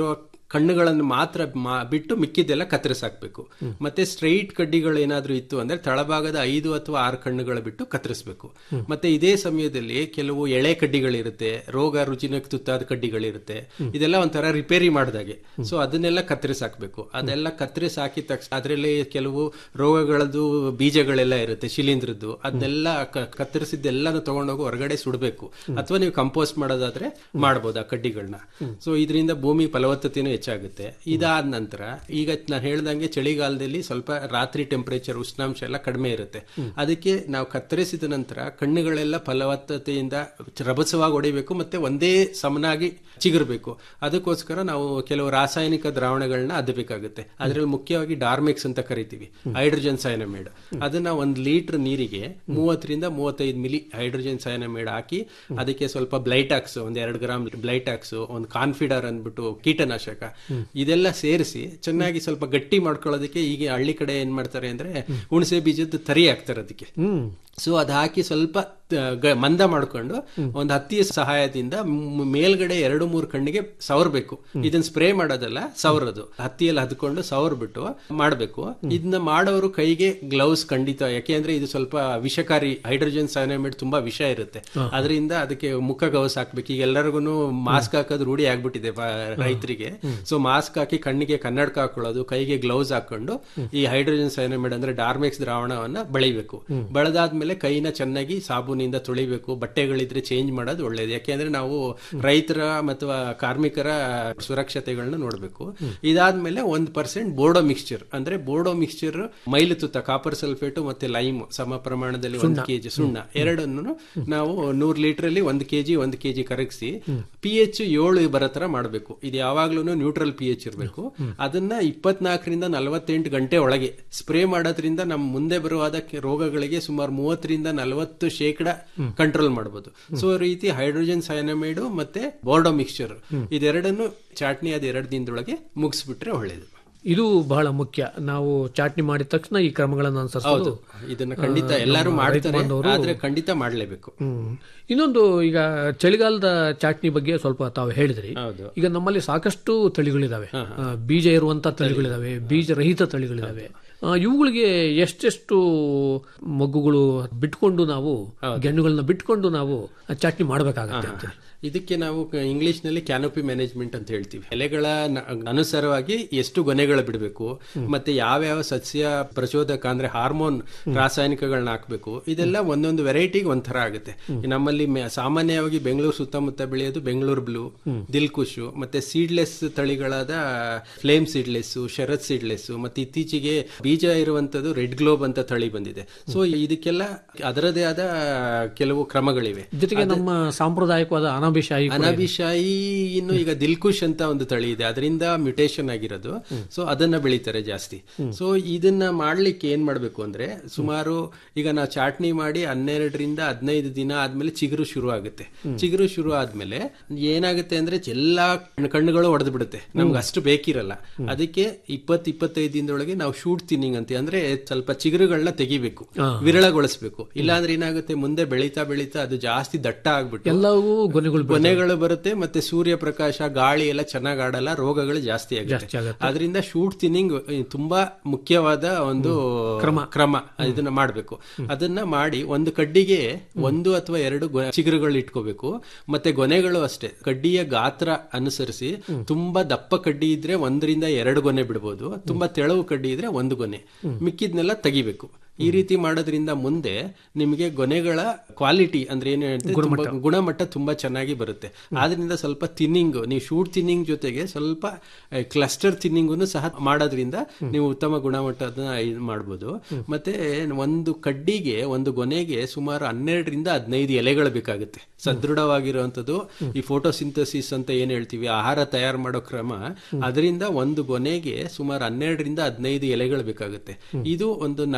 ಕಣ್ಣುಗಳನ್ನು ಮಾತ್ರ ಮಾ- ಬಿಟ್ಟು ಮಿಕ್ಕಿದ್ದೆಲ್ಲ ಕತ್ತರಿಸಾಕ್ಬೇಕು ಮತ್ತೆ ಸ್ಟ್ರೈಟ್ ಕಡ್ಡಿಗಳು ಏನಾದ್ರೂ ಇತ್ತು ಅಂದ್ರೆ ತಳಭಾಗದ ಐದು ಅಥವಾ ಆರು ಕಣ್ಣುಗಳು ಬಿಟ್ಟು ಕತ್ತರಿಸಬೇಕು ಮತ್ತೆ ಇದೇ ಸಮಯದಲ್ಲಿ ಕೆಲವು ಎಳೆ ಕಡ್ಡಿಗಳಿರುತ್ತೆ ರೋಗ ರುಜಿನಕ್ಕೆ ತುತ್ತಾದ ಕಡ್ಡಿಗಳಿರುತ್ತೆ ಇದೆಲ್ಲ ಒಂಥರ ರಿಪೇರಿ ಮಾಡಿದಾಗೆ ಸೊ ಅದನ್ನೆಲ್ಲ ಕತ್ತರಿಸಾಕ್ಬೇಕು ಅದೆಲ್ಲ ಕತ್ತರಿಸಿ ಹಾಕಿದ ತಕ್ಷಣ ಅದರಲ್ಲಿ ಕೆಲವು ರೋಗಗಳದ್ದು ಬೀಜಗಳೆಲ್ಲ ಇರುತ್ತೆ ಶಿಲೀಂಧ್ರದ್ದು ಅದನ್ನೆಲ್ಲ ಕ- ಕತ್ತರಿಸಿದ್ದೆಲ್ಲನೂ ತಗೊಂಡೋಗಿ ಹೊರಗಡೆ ಸುಡಬೇಕು ಅಥವಾ ನೀವು ಕಂಪೋಸ್ಟ್ ಮಾಡೋದಾದ್ರೆ ಮಾಡ್ಬೋದು ಆ ಕಡ್ಡಿಗಳನ್ನ ಸೊ ಇದರಿಂದ ಭೂಮಿ ಫಲವತ್ತತೆನೂ ಹೆಚ್ಚಾಗುತ್ತೆ ಇದಾದ ನಂತರ ಈಗ ನಾನು ಹೇಳ್ದಂಗೆ ಚಳಿಗಾಲದಲ್ಲಿ ಸ್ವಲ್ಪ ರಾತ್ರಿ ಟೆಂಪರೇಚರ್ ಉಷ್ಣಾಂಶ ಎಲ್ಲ ಕಡಿಮೆ ಇರುತ್ತೆ ಅದಕ್ಕೆ ನಾವು ಕತ್ತರಿಸಿದ ನಂತರ ಕಣ್ಣುಗಳೆಲ್ಲ ಫಲವತ್ತತೆಯಿಂದ ರಭಸವಾಗಿ ಹೊಡಿಬೇಕು ಮತ್ತೆ ಒಂದೇ ಸಮನಾಗಿ ಚಿಗುರಬೇಕು ಅದಕ್ಕೋಸ್ಕರ ನಾವು ಕೆಲವು ರಾಸಾಯನಿಕ ದ್ರಾವಣಗಳನ್ನ ಅದ್ದಬೇಕಾಗುತ್ತೆ ಅದರಲ್ಲಿ ಮುಖ್ಯವಾಗಿ ಡಾರ್ಮೆಕ್ಸ್ ಅಂತ ಕರಿತೀವಿ ಹೈಡ್ರೋಜನ್ ಸೈನಮೈಡ್ ಅದನ್ನ ಒಂದು ಲೀಟರ್ ನೀರಿಗೆ ಮೂವತ್ತರಿಂದ ಮೂವತ್ತೈದು ಮಿಲಿ ಹೈಡ್ರೋಜನ್ ಸೈನಮೈಡ್ ಹಾಕಿ ಅದಕ್ಕೆ ಸ್ವಲ್ಪ ಬ್ಲೈಟಾಕ್ಸ್ ಒಂದ್ ಎರಡು ಗ್ರಾಮ್ ಬ್ಲೈಟಾಕ್ಸ್ ಒಂದು ಕಾನ್ಫಿಡರ್ ಅಂದ್ಬಿಟ್ಟು ಕೀಟನಾಶಕ ಇದೆಲ್ಲ ಸೇರಿಸಿ ಚೆನ್ನಾಗಿ ಸ್ವಲ್ಪ ಗಟ್ಟಿ ಮಾಡ್ಕೊಳ್ಳೋದಕ್ಕೆ ಈಗ ಹಳ್ಳಿ ಕಡೆ ಏನ್ ಮಾಡ್ತಾರೆ ಅಂದ್ರೆ ಹುಣಸೆ ಬೀಜದ ತರಿ ಹಾಕ್ತಾರೆ ಅದಕ್ಕೆ ಸೊ ಅದು ಹಾಕಿ ಸ್ವಲ್ಪ ತ- ಗ- ಮಂದ ಮಾಡ್ಕೊಂಡು ಒಂದು ಹತ್ತಿಯ ಸಹಾಯದಿಂದ ಮ್- ಮೇಲ್ಗಡೆ ಎರಡು ಮೂರು ಕಣ್ಣಿಗೆ ಸವರ್ಬೇಕು ಇದನ್ನ ಸ್ಪ್ರೇ ಮಾಡೋದಲ್ಲ ಸವರದು ಹತ್ತಿಯಲ್ಲಿ ಹದ್ಕೊಂಡು ಸವರ್ಬಿಟ್ಟು ಮಾಡಬೇಕು ಇದನ್ನ ಮಾಡೋರು ಕೈಗೆ ಗ್ಲೌಸ್ ಖಂಡಿತ ಯಾಕೆಂದ್ರೆ ಇದು ಸ್ವಲ್ಪ ವಿಷಕಾರಿ ಹೈಡ್ರೋಜನ್ ಸೈನಮೈಡ್ ತುಂಬಾ ವಿಷ ಇರುತ್ತೆ ಅದರಿಂದ ಅದಕ್ಕೆ ಮುಖ ಗೌಸ್ ಹಾಕ್ಬೇಕು ಈಗ ಎಲ್ಲರಿಗೂ ಮಾಸ್ಕ್ ಹಾಕೋದು ರೂಢಿ ಆಗ್ಬಿಟ್ಟಿದೆ ಬ- ರೈತರಿಗೆ ಸೊ ಮಾಸ್ಕ್ ಹಾಕಿ ಕಣ್ಣಿಗೆ ಕನ್ನಡಕ ಹಾಕೊಳ್ಳೋದು ಕೈಗೆ ಗ್ಲೌಸ್ ಹಾಕೊಂಡು ಈ ಹೈಡ್ರೋಜನ್ ಸೈನಮೈಡ್ ಅಂದ್ರೆ ಡಾರ್ಮೆಕ್ಸ್ ದ್ರಾವಣವನ್ನ ಬಳಿಬೇಕು ಬಳದಾದ್ಮೇಲೆ ಕೈನ ಚೆನ್ನಾಗಿ ಸಾಬೂನಿಂದ ತೊಳಿಬೇಕು ಬಟ್ಟೆಗಳಿದ್ರೆ ಚೇಂಜ್ ಮಾಡೋದು ಒಳ್ಳೇದು ಯಾಕೆಂದ್ರೆ ನಾವು ರೈತರ ಅಥವಾ ಕಾರ್ಮಿಕರ ಸುರಕ್ಷತೆಗಳನ್ನ ನೋಡಬೇಕು ಇದಾದ್ಮೇಲೆ ಒಂದ್ ಪರ್ಸೆಂಟ್ ಬೋರ್ಡೋ ಮಿಕ್ಸ್ಚರ್ ಅಂದ್ರೆ ಬೋರ್ಡೋ ಮಿಕ್ಸ್ಚರ್ ಮೈಲು ತುತ್ತ ಕಾಪರ್ ಸಲ್ಫೇಟ್ ಮತ್ತೆ ಲೈಮ್ ಸಮ ಪ್ರಮಾಣದಲ್ಲಿ ಒಂದು ಕೆಜಿ ಸುಣ್ಣ ಎರಡನ್ನು ನಾವು ನೂರ್ ಲೀಟರ್ ಅಲ್ಲಿ ಒಂದು ಕೆಜಿ ಒಂದು ಕೆಜಿ ಕರಗಿಸಿ ಪಿ ಎಚ್ ಏಳು ಬರೋ ತರ ಮಾಡಬೇಕು ಇದು ಯಾವಾಗ್ಲೂ ನ್ಯೂಟ್ರಲ್ ಪಿ ಎಚ್ ಇರಬೇಕು ಅದನ್ನ ಇಪ್ಪತ್ನಾಲ್ಕರಿಂದ ನಲವತ್ತೆಂಟು ಗಂಟೆ ಒಳಗೆ ಸ್ಪ್ರೇ ಮಾಡೋದ್ರಿಂದ ನಮ್ಮ ಮುಂದೆ ಬರುವಾದ ಕೆ- ರೋಗಗಳಿಗೆ ಸುಮಾರು ಮೂವತ್ತರಿಂದ ನಲವತ್ತು ಶೇಕಡ ಕಂಟ್ರೋಲ್ ಮಾಡಬಹುದು ಸೊ ಈ ರೀತಿ ಹೈಡ್ರೋಜನ್ ಸೈನಮೈಡ್ ಮತ್ತೆ ಬೋರ್ಡೋ ಮಿಕ್ಸ್ಚರ್ ಇದೆರಡನ್ನು ಚಾಟ್ನಿ ಅದ್ ಎರಡು ದಿನದೊಳಗೆ ಮುಗಿಸ್ಬಿಟ್ರೆ ಒಳ್ಳೇದು ಇದು ಬಹಳ ಮುಖ್ಯ ನಾವು ಚಾಟ್ನಿ ಮಾಡಿದ ತಕ್ಷಣ ಈ ಕ್ರಮಗಳನ್ನು ಅನುಸರಿಸೋದು ಇದನ್ನ ಖಂಡಿತ ಆ, ಎಲ್ಲರೂ ನಮ್ಮ ರೈತ ಮಾಡ್ತಾರೆ ಬಾಂಧವರು- ಆದ್ರೆ ಖಂಡಿತ ಮಾಡ್ಲೇಬೇಕು ಹ್ಮ್. ಇನ್ನೊಂದು ಈಗ ಚಳಿಗಾಲದ ಚಾಟ್ನಿ ಬಗ್ಗೆ ಸ್ವಲ್ಪ ತಾವು ಹೇಳಿದ್ರಿ ಹೌದು. ಈಗ ನಮ್ಮಲ್ಲಿ ಸಾಕಷ್ಟು ತಳಿಗಳಿದಾವೆ ಆ, ಬೀಜ ಇರುವಂತ ತಳಿಗಳಿದಾವೆ ಬೀಜ ರಹಿತ ತಳಿಗಳಿದಾವೆ ಆ, ಇವುಗಳಿಗೆ ಎಷ್ಟೆಷ್ಟು ಮಗ್ಗುಗಳು ಬಿಟ್ಕೊಂಡು ನಾವು ಗೆಣ್ಣುಗಳನ್ನ ಬಿಟ್ಕೊಂಡು ನಾವು ಚಾಟ್ನಿ ಮಾಡಬೇಕಾಗತ್ತೆ ಅಂತ ಇದಕ್ಕೆ ನಾವು ಇಂಗ್ಲಿಷ್ ನಲ್ಲಿ ಕ್ಯಾನೋಪಿ ಮ್ಯಾನೇಜ್ಮೆಂಟ್ ಅಂತ ಹೇಳ್ತೀವಿ ಎಲೆಗಳ ನ- ಅನುಸಾರವಾಗಿ ಎಷ್ಟು ಗೊನೆಗಳು ಬಿಡಬೇಕು ಮತ್ತೆ ಯಾವ್ಯಾವ ಸಸ್ಯ ಪ್ರಚೋದಕ ಅಂದ್ರೆ ಹಾರ್ಮೋನ್ ರಾಸಾಯನಿಕಗಳನ್ನ ಹಾಕಬೇಕು ಇದೆಲ್ಲ ಒಂದೊಂದು ವೆರೈಟಿಗೆ ಒಂಥರ ಆಗುತ್ತೆ ಈ ನಮ್ಮಲ್ಲಿ ಮೆ- ಸಾಮಾನ್ಯವಾಗಿ ಬೆಂಗಳೂರು ಸುತ್ತಮುತ್ತ ಬೆಳೆಯೋದು ಬೆಂಗಳೂರು ಬ್ಲೂ ದಿಲ್ಕುಶು ಮತ್ತೆ ಸೀಡ್ಲೆಸ್ ತಳಿಗಳಾದ ಫ್ಲೇಮ್ ಸೀಡ್ಲೆಸ್ ಶರತ್ ಸೀಡ್ಲೆಸ್ ಮತ್ತೆ ಇತ್ತೀಚೆಗೆ ಬೀಜ ಇರುವಂತದ್ದು ರೆಡ್ ಗ್ಲೋಬ್ ಅಂತ ತಳಿ ಬಂದಿದೆ ಸೊ ಇದಕ್ಕೆಲ್ಲ ಅದರದೇ ಆದ ಕೆಲವು ಕ್ರಮಗಳಿವೆ ಜೊತೆಗೆ ನಮ್ಮ ಸಾಂಪ್ರದಾಯಿಕವಾದ ಅನಾಭಿಶಾಹಿ ಕೂಡ ಇದೆ. ಅನಾಭಿಶಾಹಿ ಇನ್ನು ಈಗ ದಿಲ್ಕುಶ್ ಅಂತ ಒಂದು ತಳಿ ಇದೆ ಅದರಿಂದ ಮ್ಯುಟೇಷನ್ ಆಗಿರೋದು ಸೊ ಅದನ್ನ ಬೆಳಿತಾರೆ ಜಾಸ್ತಿ ಸೊ ಇದನ್ನ ಮಾಡ್ಲಿಕ್ಕೆ ಏನ್ ಮಾಡ್ಬೇಕು ಅಂದ್ರೆ ಸುಮಾರು ಈಗ ನಾವು ಚಾಟ್ನಿ ಮಾಡಿ ಹನ್ನೆರಡರಿಂದ ಹದಿನೈದು ದಿನ ಆದ್ಮೇಲೆ ಚಿಗುರು ಶುರು ಆಗುತ್ತೆ ಚಿಗುರು ಶುರು ಆದ್ಮೇಲೆ ಏನಾಗುತ್ತೆ ಅಂದ್ರೆ ಎಲ್ಲಾ ಕಣ್ಣುಗಳು ಒಡೆದು ಬಿಡುತ್ತೆ ನಮ್ಗೆ ಅಷ್ಟು ಬೇಕಿರಲ್ಲ ಅದಕ್ಕೆ ಇಪ್ಪತ್ ಇಪ್ಪತ್ತೈದು ದಿನದೊಳಗೆ ನಾವು ಶೂಟ್ ತಿನ್ನಿಂಗ್ ಅಂತ ಅಂದ್ರೆ ಸ್ವಲ್ಪ ಚಿಗುರುಗಳನ್ನ ತೆಗಿಬೇಕು ವಿರಳಗೊಳಿಸ್ಬೇಕು ಇಲ್ಲಾಂದ್ರೆ ಏನಾಗುತ್ತೆ ಮುಂದೆ ಬೆಳೀತಾ ಬೆಳೀತಾ ಅದು ಜಾಸ್ತಿ ದಟ್ಟ ಆಗ್ಬಿಟ್ಟು ಎಲ್ಲವೂ ಗೊನೆಗಳು ಬೀಳ್ತವೆ. ಕೊನೆಗಳು ಬರುತ್ತೆ ಮತ್ತೆ ಸೂರ್ಯ ಪ್ರಕಾಶ ಗಾಳಿ ಎಲ್ಲ ಚೆನ್ನಾಗ್ ಆಡಲ್ಲ ರೋಗಗಳು ಜಾಸ್ತಿ ಜಾಸ್ತಿ ಆಗುತ್ತೆ ಆಗುತ್ತೆ. ಅದರಿಂದ ಶೂಟ್ ತಿನ್ನಿಂಗ್ ತುಂಬಾ ಮುಖ್ಯವಾದ ಒಂದು ಕ್ರಮ ಕ್ರಮ ಇದನ್ನ ಮಾಡಬೇಕು ಅದನ್ನ ಮಾಡಿ ಒಂದು ಕಡ್ಡಿಗೆ ಒಂದು ಅಥವಾ ಎರಡು ಗೊ- ಚಿಗುರುಗಳು ಇಟ್ಕೋಬೇಕು ಮತ್ತೆ ಗೊನೆಗಳು ಅಷ್ಟೇ ಕಡ್ಡಿಯ ಗಾತ್ರ ಅನುಸರಿಸಿ ತುಂಬಾ ದಪ್ಪ ಕಡ್ಡಿ ಇದ್ರೆ ಒಂದರಿಂದ ಎರಡು ಗೊನೆ ಬಿಡ್ಬೋದು ತುಂಬಾ ತೆಳವು ಕಡ್ಡಿ ಇದ್ರೆ ಒಂದು ಗೊನೆ ಮಿಕ್ಕಿದ್ನೆಲ್ಲ ತೆಗಿಬೇಕು ಈ ರೀತಿ ಮಾಡೋದ್ರಿಂದ ಮುಂದೆ ನಿಮಗೆ ಗೊನೆಗಳ ಕ್ವಾಲಿಟಿ ಅಂದ್ರೆ ಏನು ಹೇಳ್ತೀವಿ ತುಂಬಾ ಗುಣಮಟ್ಟ ತುಂಬಾ ಚೆನ್ನಾಗಿ ಬರುತ್ತೆ ಆದ್ರಿಂದ ಸ್ವಲ್ಪ ತಿನ್ನಿಂಗ್ ನೀವು ಶೂಟ್ ತಿನ್ನಿಂಗ್ ಜೊತೆಗೆ ಸ್ವಲ್ಪ ಕ್ಲಸ್ಟರ್ ತಿನ್ನಿಂಗು ಸಹ ಮಾಡೋದ್ರಿಂದ ನೀವು ಉತ್ತಮ ಗುಣಮಟ್ಟದ ಇದು ಮಾಡ್ಬೋದು ಮತ್ತೆ ಒಂದು ಕಡ್ಡಿಗೆ ಒಂದು ಗೊನೆಗೆ ಸುಮಾರು ಹನ್ನೆರಡರಿಂದ ಹದಿನೈದು ಎಲೆಗಳು ಬೇಕಾಗುತ್ತೆ ಸದೃಢವಾಗಿರುವಂತದ್ದು ಈ ಫೋಟೋಸಿಂಥಸಿಸ್ ಅಂತ ಏನ್ ಹೇಳ್ತೀವಿ ಆಹಾರ ತಯಾರು ಮಾಡೋ ಕ್ರಮ ಅದರಿಂದ ಒಂದು ಗೊನೆಗೆ ಸುಮಾರು ಹನ್ನೆರಡರಿಂದ ಹದಿನೈದು ಎಲೆಗಳು ಬೇಕಾಗುತ್ತೆ ಇದು ಒಂದು ನಲವತ್ತೈದು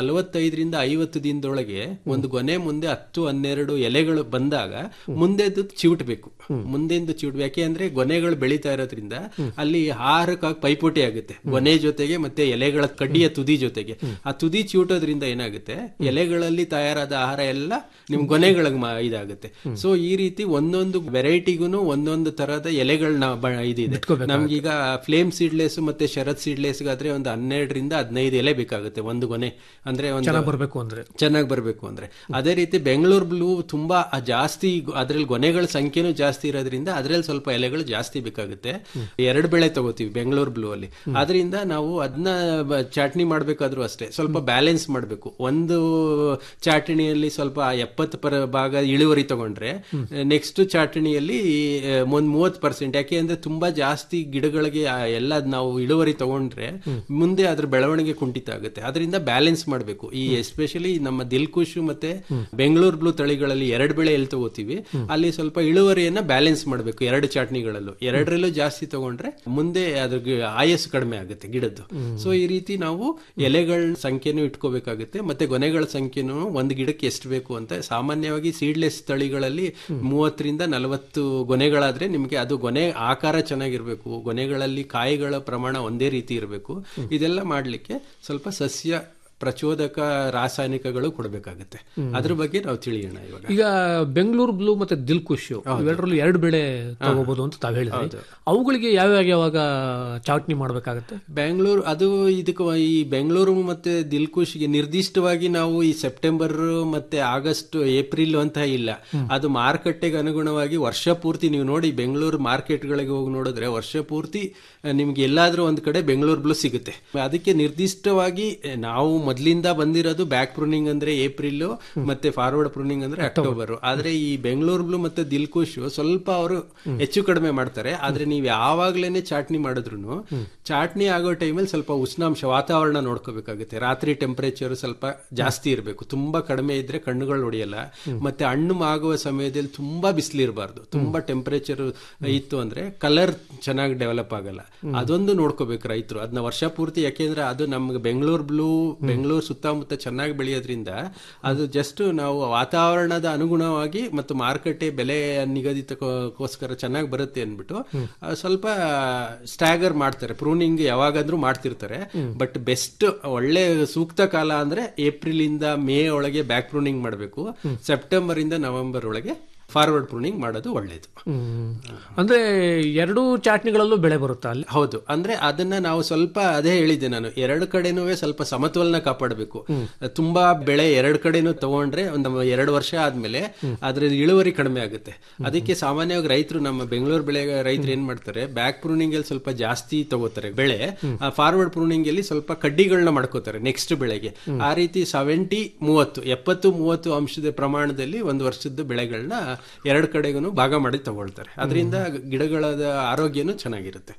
ನಲವತ್ತೈದರಿಂದ ಐವತ್ತು ದಿನದೊಳಗೆ ಒಂದು ಗೊನೆ ಮುಂದೆ ಹತ್ತು ಹನ್ನೆರಡು ಎಲೆಗಳು ಬಂದಾಗ ಮುಂದೆದು ಚಿವುಟ್ಬೇಕು ಮುಂದೆಂದು ಚಿವುಟ್ ಯಾಕೆ ಅಂದ್ರೆ ಗೊನೆಗಳು ಬೆಳೀತಾ ಇರೋದ್ರಿಂದ ಅಲ್ಲಿ ಆಹಾರಕ್ಕಾಗಿ ಪೈಪೋಟಿ ಆಗುತ್ತೆ ಗೊನೆ ಜೊತೆಗೆ ಮತ್ತೆ ಎಲೆಗಳ ಕಡ್ಡಿಯ ತುದಿ ಜೊತೆಗೆ ಆ ತುದಿ ಚಿವುಟೋದ್ರಿಂದ ಏನಾಗುತ್ತೆ ಎಲೆಗಳಲ್ಲಿ ತಯಾರಾದ ಆಹಾರ ಎಲ್ಲ ನಿಮ್ ಗೊನೆಗಳಿಗೆ ಮ- ಇದಾಗುತ್ತೆ ಸೊ ಈ ರೀತಿ ಒಂದೊಂದು ವೆರೈಟಿಗೂ ಒಂದೊಂದು ತರಹದ ಎಲೆಗಳನ್ನ ಇದಿದೆ ನಮ್ಗೀಗ ಫ್ಲೇಮ್ ಸೀಡ್ಲೆಸ್ ಮತ್ತೆ ಶರತ್ ಸೀಡ್ಲೆಸ್ ಆದ್ರೆ ಒಂದು ಹನ್ನೆರಡರಿಂದ ಹದಿನೈದು ಎಲೆ ಬೇಕಾಗುತ್ತೆ ಒಂದು ಗೊನೆ ಅಂದ್ರೆ ಒಂದು ಚೆನ್ನಾಗಿ ಬರಬೇಕು ಅಂದ್ರೆ ಚೆನ್ನಾಗಿ ಬರಬೇಕು ಅಂದ್ರೆ ಅದೇ ರೀತಿ ಬೆಂಗಳೂರು ಬ್ಲೂ ತುಂಬಾ ಆ ಜಾಸ್ತಿ ಅದ್ರಲ್ಲಿ ಗೊನೆಗಳ ಸಂಖ್ಯೆನೂ ಜಾಸ್ತಿ ಇರೋದ್ರಿಂದ ಅದ್ರಲ್ಲಿ ಸ್ವಲ್ಪ ಎಲೆಗಳು ಜಾಸ್ತಿ ಬೇಕಾಗುತ್ತೆ ಎರಡು ಬೆಳೆ ತಗೋತೀವಿ ಬೆಂಗಳೂರು ಬ್ಲೂ ಅಲ್ಲಿ ಅದರಿಂದ ನಾವು ಅದನ್ನ ಚಾಟ್ನಿ ಮಾಡ್ಬೇಕಾದ್ರೂ ಅಷ್ಟೇ ಸ್ವಲ್ಪ ಬ್ಯಾಲೆನ್ಸ್ ಮಾಡಬೇಕು ಒಂದು ಚಾಟಣಿಯಲ್ಲಿ ಸ್ವಲ್ಪ ಎಪ್ಪತ್ತು ಪರ ಭಾಗ ಇಳುವರಿ ತಗೊಂಡ್ರೆ ನೆಕ್ಸ್ಟ್ ಚಾಟಣಿಯಲ್ಲಿ ಒಂದ್ ಮೂವತ್ತು ಪರ್ಸೆಂಟ್ ಯಾಕೆ ಅಂದ್ರೆ ತುಂಬಾ ಜಾಸ್ತಿ ಗಿಡಗಳಿಗೆ ಆ ಎಲ್ಲ ನಾವು ಇಳುವರಿ ತಗೊಂಡ್ರೆ ಮುಂದೆ ಅದ್ರ ಬೆಳವಣಿಗೆ ಕುಂಠಿತ ಆಗುತ್ತೆ ಅದರಿಂದ ಬ್ಯಾಲೆನ್ಸ್ ಮಾಡಬೇಕು ಈ ಎಸ್ಪೆಷಲಿ ನಮ್ಮ ದಿಲ್ಕುಶ್ ಮತ್ತೆ ಬೆಂಗಳೂರು ಬ್ಲೂ ತಳಿಗಳಲ್ಲಿ ಎರಡು ಬೆಳೆ ಎಲ್ಲಿ ತಗೋತೀವಿ ಅಲ್ಲಿ ಸ್ವಲ್ಪ ಇಳುವರಿಯನ್ನ ಬ್ಯಾಲೆನ್ಸ್ ಮಾಡಬೇಕು ಎರಡು ಚಾಟ್ನಿಗಳಲ್ಲೂ ಎರಡರಲ್ಲೂ ಜಾಸ್ತಿ ತಗೊಂಡ್ರೆ ಮುಂದೆ ಅದ್ರ ಆಯಸ್ಸು ಕಡಿಮೆ ಆಗುತ್ತೆ ಗಿಡದ್ದು ಸೊ ಈ ರೀತಿ ನಾವು ಎಲೆಗಳ ಸಂಖ್ಯೆನೂ ಇಟ್ಕೋಬೇಕಾಗುತ್ತೆ ಮತ್ತೆ ಗೊನೆಗಳ ಸಂಖ್ಯೆನೂ ಒಂದು ಗಿಡಕ್ಕೆ ಎಷ್ಟು ಬೇಕು ಅಂತ ಸಾಮಾನ್ಯವಾಗಿ ಸೀಡ್ಲೆಸ್ ತಳಿಗಳಲ್ಲಿ ಮೂವತ್ತರಿಂದ ನಲವತ್ತು ಗೊನೆಗಳಾದ್ರೆ ನಿಮಗೆ ಅದು ಗೊನೆ ಆಕಾರ ಚೆನ್ನಾಗಿರ್ಬೇಕು ಗೊನೆಗಳಲ್ಲಿ ಕಾಯಿಗಳ ಪ್ರಮಾಣ ಒಂದೇ ರೀತಿ ಇರಬೇಕು ಇದೆಲ್ಲ ಮಾಡ್ಲಿಕ್ಕೆ ಸ್ವಲ್ಪ ಸಸ್ಯ ಪ್ರಚೋದಕ ರಾಸಾಯನಿಕಗಳು ಕೊಡಬೇಕಾಗುತ್ತೆ ಅದ್ರ ಬಗ್ಗೆ ನಾವು ತಿಳಿಯೋಣ ಇವಾಗ ಈಗ ಬೆಂಗಳೂರು ಬ್ಲೂ ಮತ್ತೆ ದಿಲ್ಕುಶ್ ಇವೆರಡರಲ್ಲಿ ಎರಡು ಬೆಳೆ ತಗೋಬಹುದು ಅಂತ ತಾವ್ ಹೇಳಿದ್ರಿ ಅವುಗಳಿಗೆ ಯಾವ್ಯಾವ ಯಾವಾಗ ಚಾಟ್ನಿ ಮಾಡ್ಬೇಕಾಗತ್ತೆ ಬೆಂಗಳೂರು ಅದು ಇದಕ್ಕೆ ಈ ಬೆಂಗಳೂರು ಮತ್ತೆ ದಿಲ್ಕುಶ್ಗೆ ನಿರ್ದಿಷ್ಟವಾಗಿ ನಾವು ಈ ಸೆಪ್ಟೆಂಬರ್ ಮತ್ತೆ ಆಗಸ್ಟ್ ಏಪ್ರಿಲ್ ಅಂತ ಇಲ್ಲ ಅದು ಮಾರುಕಟ್ಟೆಗೆ ಅನುಗುಣವಾಗಿ ವರ್ಷ ಪೂರ್ತಿ ನೀವು ನೋಡಿ ಬೆಂಗಳೂರು ಮಾರ್ಕೆಟ್ಗಳಿಗೆ ಹೋಗಿ ನೋಡಿದ್ರೆ ವರ್ಷ ಪೂರ್ತಿ ಆ, ನಿಮ್ಗೆ ಎಲ್ಲಾದ್ರೂ ಒಂದ್ ಕಡೆ ಬೆಂಗಳೂರು ಬ್ಲೂ ಸಿಗುತ್ತೆ ಅದಕ್ಕೆ ನಿರ್ದಿಷ್ಟವಾಗಿ ಆ, ನಾವು ಮೊದ್ಲಿಂದ ಬಂದಿರೋದು ಬ್ಯಾಕ್ ಪ್ರೂನಿಂಗ್ ಅಂದ್ರೆ ಏಪ್ರಿಲ್ ಮತ್ತೆ ಫಾರ್ವರ್ಡ್ ಪ್ರೂನಿಂಗ್ ಅಂದ್ರೆ ಅಕ್ಟೋಬರ್ ಆದ್ರೆ ಈ ಬೆಂಗಳೂರು ಬ್ಲೂ ಮತ್ತೆ ದಿಲ್ಕುಶ್ ಸ್ವಲ್ಪ ಅವರು ಹೆಚ್ಚು ಕಡಿಮೆ ಮಾಡ್ತಾರೆ ಆದ್ರೆ ನೀವು ಯಾವಾಗ್ಲೇನೆ ಚಾಟ್ನಿ ಮಾಡಿದ್ರು ಚಾಟ್ನಿ ಆಗೋ ಟೈಮಲ್ಲಿ ಸ್ವಲ್ಪ ಉಷ್ಣಾಂಶ ವಾತಾವರಣ ನೋಡ್ಕೋಬೇಕಾಗುತ್ತೆ ರಾತ್ರಿ ಟೆಂಪರೇಚರ್ ಸ್ವಲ್ಪ ಜಾಸ್ತಿ ಇರಬೇಕು ತುಂಬಾ ಕಡಿಮೆ ಇದ್ರೆ ಕಣ್ಣುಗಳು ಹೊಡೆಯಲ್ಲ ಮತ್ತೆ ಹಣ್ಣು ಆಗುವ ಸಮಯದಲ್ಲಿ ತುಂಬಾ ಬಿಸಿಲಿರಬಾರ್ದು ತುಂಬಾ ಟೆಂಪರೇಚರ್ ಇತ್ತು ಅಂದ್ರೆ ಕಲರ್ ಚೆನ್ನಾಗಿ ಡೆವಲಪ್ ಆಗಲ್ಲ ಅದೊಂದು ನೋಡ್ಕೋಬೇಕು ರೈತರು ಅದನ್ನ ವರ್ಷ ಪೂರ್ತಿ ಯಾಕೆಂದ್ರೆ ಅದು ನಮ್ಗೆ ಬೆಂಗಳೂರು ಬ್ಲೂ ಬೆಂಗಳೂರು ಸುತ್ತಮುತ್ತ ಚೆನ್ನಾಗಿ ಬೆಳೆಯೋದ್ರಿಂದ ಅದು ಜಸ್ಟ್ ನಾವು ವಾತಾವರಣದ ಅನುಗುಣವಾಗಿ ಮತ್ತು ಮಾರುಕಟ್ಟೆ ಬೆಲೆ ನಿಗದಿತಕ್ಕೋಸ್ಕರ ಚೆನ್ನಾಗಿ ಬರುತ್ತೆ ಅಂದ್ಬಿಟ್ಟು ಆ, ಸ್ವಲ್ಪ ಸ್ಟ್ಯಾಗರ್ ಮಾಡ್ತಾರೆ ಪ್ರೂನಿಂಗ್ ಯಾವಾಗಾದ್ರೂ ಮಾಡ್ತಿರ್ತಾರೆ ಬಟ್ ಬೆಸ್ಟ್ ಒಳ್ಳೆ ಸೂಕ್ತ ಕಾಲ ಅಂದ್ರೆ ಏಪ್ರಿಲ್ ಇಂದ ಮೇ ಒಳಗೆ ಬ್ಯಾಕ್ ಪ್ರೂನಿಂಗ್ ಮಾಡಬೇಕು ಸೆಪ್ಟೆಂಬರ್ ಇಂದ ನವೆಂಬರ್ ಒಳಗೆ ಫಾರ್ವರ್ಡ್ ಪ್ರೂನಿಂಗ್ ಮಾಡೋದು ಒಳ್ಳೇದು ಅಂದ್ರೆ ಎರಡೂ ಚಾಟ್ನಿಗಳಲ್ಲೂ ಬೆಳೆ ಬರುತ್ತಾ ಅಲ್ಲಿ ಹೌದು ಅಂದ್ರೆ ಅದನ್ನ ನಾವು ಸ್ವಲ್ಪ ಅದೇ ಹೇಳಿದ್ದೆ ನಾನು ಎರಡು ಕಡೆನೂ ಸ್ವಲ್ಪ ಸಮತೋಲನ ಕಾಪಾಡಬೇಕು ತುಂಬಾ ಬೆಳೆ ಎರಡು ಕಡೆನೂ ತಗೊಂಡ್ರೆ ಒಂದು ಎರಡು ವರ್ಷ ಆದ್ಮೇಲೆ ಅದ್ರ ಇಳುವರಿ ಕಡಿಮೆ ಆಗುತ್ತೆ ಅದಕ್ಕೆ ಸಾಮಾನ್ಯವಾಗಿ ರೈತರು ನಮ್ಮ ಬೆಂಗಳೂರು ಬೆಳೆ ರೈತರು ಏನ್ ಮಾಡ್ತಾರೆ ಬ್ಯಾಕ್ ಪ್ರೂನಿಂಗ್ ಅಲ್ಲಿ ಸ್ವಲ್ಪ ಜಾಸ್ತಿ ತಗೋತಾರೆ ಬೆಳೆ ಫಾರ್ವರ್ಡ್ ಪ್ರೂನಿಂಗ್ ಅಲ್ಲಿ ಸ್ವಲ್ಪ ಕಡ್ಡಿಗಳನ್ನ ಮಾಡ್ಕೋತಾರೆ ನೆಕ್ಸ್ಟ್ ಬೆಳೆಗೆ ಆ ರೀತಿ ಸೆವೆಂಟಿ ಮೂವತ್ತು ಎಪ್ಪತ್ತು ಮೂವತ್ತು ಅಂಶದ ಪ್ರಮಾಣದಲ್ಲಿ ಒಂದು ವರ್ಷದ ಬೆಳೆಗಳನ್ನ ಎರಡು ಕಡೆಗೂ ಭಾಗ ಮಾಡಿ ತಗೊಳ್ತಾರೆ ಅದರಿಂದ ಗಿಡಗಳದ ಆರೋಗ್ಯನೂ ಚೆನ್ನಾಗಿರುತ್ತೆ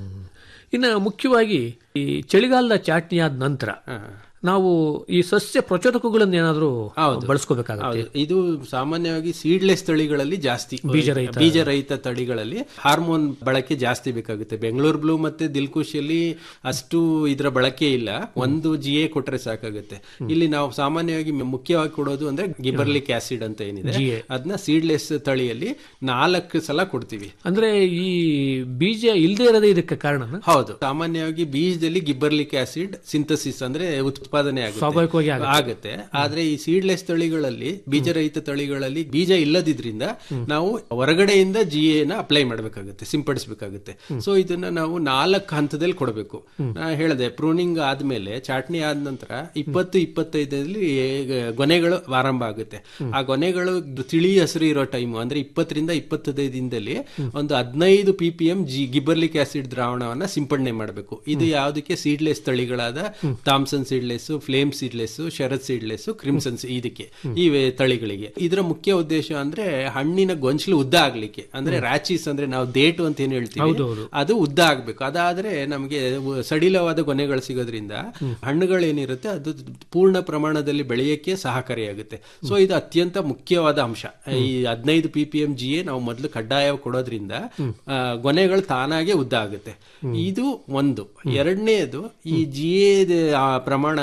ಇನ್ನು ಮುಖ್ಯವಾಗಿ ಈ ಚಳಿಗಾಲದ ಚಾಟ್ನಿ ಆದ ನಂತರ ನಾವು ಈ ಸಸ್ಯ ಪ್ರಚೋದಕಗಳನ್ನ ಏನಾದರೂ ಬಳಸ್ಕೋಬೇಕಾಗುತ್ತೆ ಹೌದು. ಇದು ಸಾಮಾನ್ಯವಾಗಿ ಸೀಡ್ಲೆಸ್ ತಳಿಗಳಲ್ಲಿ ಜಾಸ್ತಿ ಬೀಜರಹಿತ. ಬೀಜರಹಿತ ತಳಿಗಳಲ್ಲಿ ಹಾರ್ಮೋನ್ ಬಳಕೆ ಜಾಸ್ತಿ ಬೇಕಾಗುತ್ತೆ ಬೆಂಗಳೂರು ಬ್ಲೂ ಮತ್ತೆ ದಿಲ್ಕುಶಿಯಲ್ಲಿ ಅಷ್ಟು ಇದರ ಬಳಕೆ ಇಲ್ಲ ಒಂದು ಜಿ ಎ ಕೊಟ್ರೆ ಸಾಕಾಗುತ್ತೆ ಇಲ್ಲಿ ನಾವು ಸಾಮಾನ್ಯವಾಗಿ ಮುಖ್ಯವಾಗಿ ಕೊಡೋದು ಅಂದ್ರೆ ಗಿಬರ್ಲಿಕ್ ಆಸಿಡ್ ಅಂತ ಏನಿದೆ GA. ಅದನ್ನ ಸೀಡ್ಲೆಸ್ ತಳಿಯಲ್ಲಿ ನಾಲ್ಕು ಸಲ ಕೊಡ್ತೀವಿ ಅಂದ್ರೆ ಈ ಬೀಜ ಇಲ್ಲದೆ ಇರೋದೇ ಇದಕ್ಕೆ ಕಾರಣ ಹೌದು ಸಾಮಾನ್ಯವಾಗಿ ಬೀಜದಲ್ಲಿ ಗಿಬ್ಬರ್ಲಿಕ್ ಆಸಿಡ್ ಸಿಂಥಸಿಸ್ ಅಂದ್ರೆ ಉತ್ಪಾದನೆ ಆಗುತ್ತೆ. ಸ್ವಾಭಾವಿಕವಾಗಿ ಆಗುತ್ತೆ. ಆಗುತ್ತೆ ಆದ್ರೆ ಈ ಸೀಡ್ಲೆಸ್ ತಳಿಗಳಲ್ಲಿ ಬೀಜರಹಿತ ತಳಿಗಳಲ್ಲಿ ಬೀಜ ಇಲ್ಲದಿದ್ರಿಂದ ನಾವು ಹೊರಗಡೆಯಿಂದ ಜಿ ನ ಅಪ್ಲೈ ಮಾಡಬೇಕಾಗುತ್ತೆ ಸಿಂಪಡಿಸಬೇಕಾಗುತ್ತೆ ಸೊ ಇದನ್ನ ನಾವು ನಾಲ್ಕು ಹಂತದಲ್ಲಿ ಕೊಡಬೇಕು ನಾ ಹೇಳಿದೆ ಪ್ರೂನಿಂಗ್ ಆದ್ಮೇಲೆ ಚಾಟ್ನಿ ಆದ ನಂತರ ಇಪ್ಪತ್ತು ಇಪ್ಪತ್ತೈದರಲ್ಲಿ ಗೊನೆಗಳು ಆರಂಭ ಆಗುತ್ತೆ ಆ ಗೊನೆಗಳು ತಿಳಿ ಹಸಿರು ಇರೋ ಟೈಮ್ ಅಂದ್ರೆ ಇಪ್ಪತ್ತರಿಂದ ಇಪ್ಪತ್ತೈದು ದಿನದಲ್ಲಿ ಒಂದು ಹದಿನೈದು P P M G gibberellic acid ದ್ರಾವಣವನ್ನ ಸಿಂಪಡಣೆ ಮಾಡಬೇಕು ಇದು ಯಾವುದಕ್ಕೆ ಸೀಡ್ಲೆಸ್ ತಳಿಗಳಾದ Thompson seedless flame seedless Sharad seedless crimson ಇದಕ್ಕೆ ಈ ವೇ- ತಳಿಗಳಿಗೆ ಇದರ ಮುಖ್ಯ ಉದ್ದೇಶ ಅಂದ್ರೆ ಹಣ್ಣಿನ ಗೊಂಚಲು ಉದ್ದ ಆಗ್ಲಿಕ್ಕೆ ಅಂದ್ರೆ ರ್ಯಾಚಿಸ್ ಅಂದ್ರೆ ನಾವು ದೇಟು ಅಂತ ಏನ್ ಹೇಳ್ತೀವಿ ಹೌದೌದು. ಅದು ಉದ್ದ ಆಗ್ಬೇಕು ಅದಾದ್ರೆ ನಮಗೆ ಉ- ಸಡಿಲವಾದ ಗೊನೆಗಳು ಸಿಗೋದ್ರಿಂದ ಹಣ್ಣುಗಳೇನಿರುತ್ತೆ ಅದು ಪೂರ್ಣ ಪ್ರಮಾಣದಲ್ಲಿ ಬೆಳೆಯಕ್ಕೆ ಸಹಕಾರಿಯಾಗುತ್ತೆ ಸೊ ಇದು ಅತ್ಯಂತ ಮುಖ್ಯವಾದ ಅಂಶ ಈ ಹದಿನೈದು P P M G A ನಾವು ಮೊದಲು ಕಡ್ಡಾಯ ಕೊಡೋದ್ರಿಂದ ಆ, ಗೊನೆಗಳು ತಾನಾಗೆ ಉದ್ದ ಆಗುತ್ತೆ ಇದು ಒಂದು ಎರಡನೇದು ಈ ಜಿ ಎ ಪ್ರಮಾಣ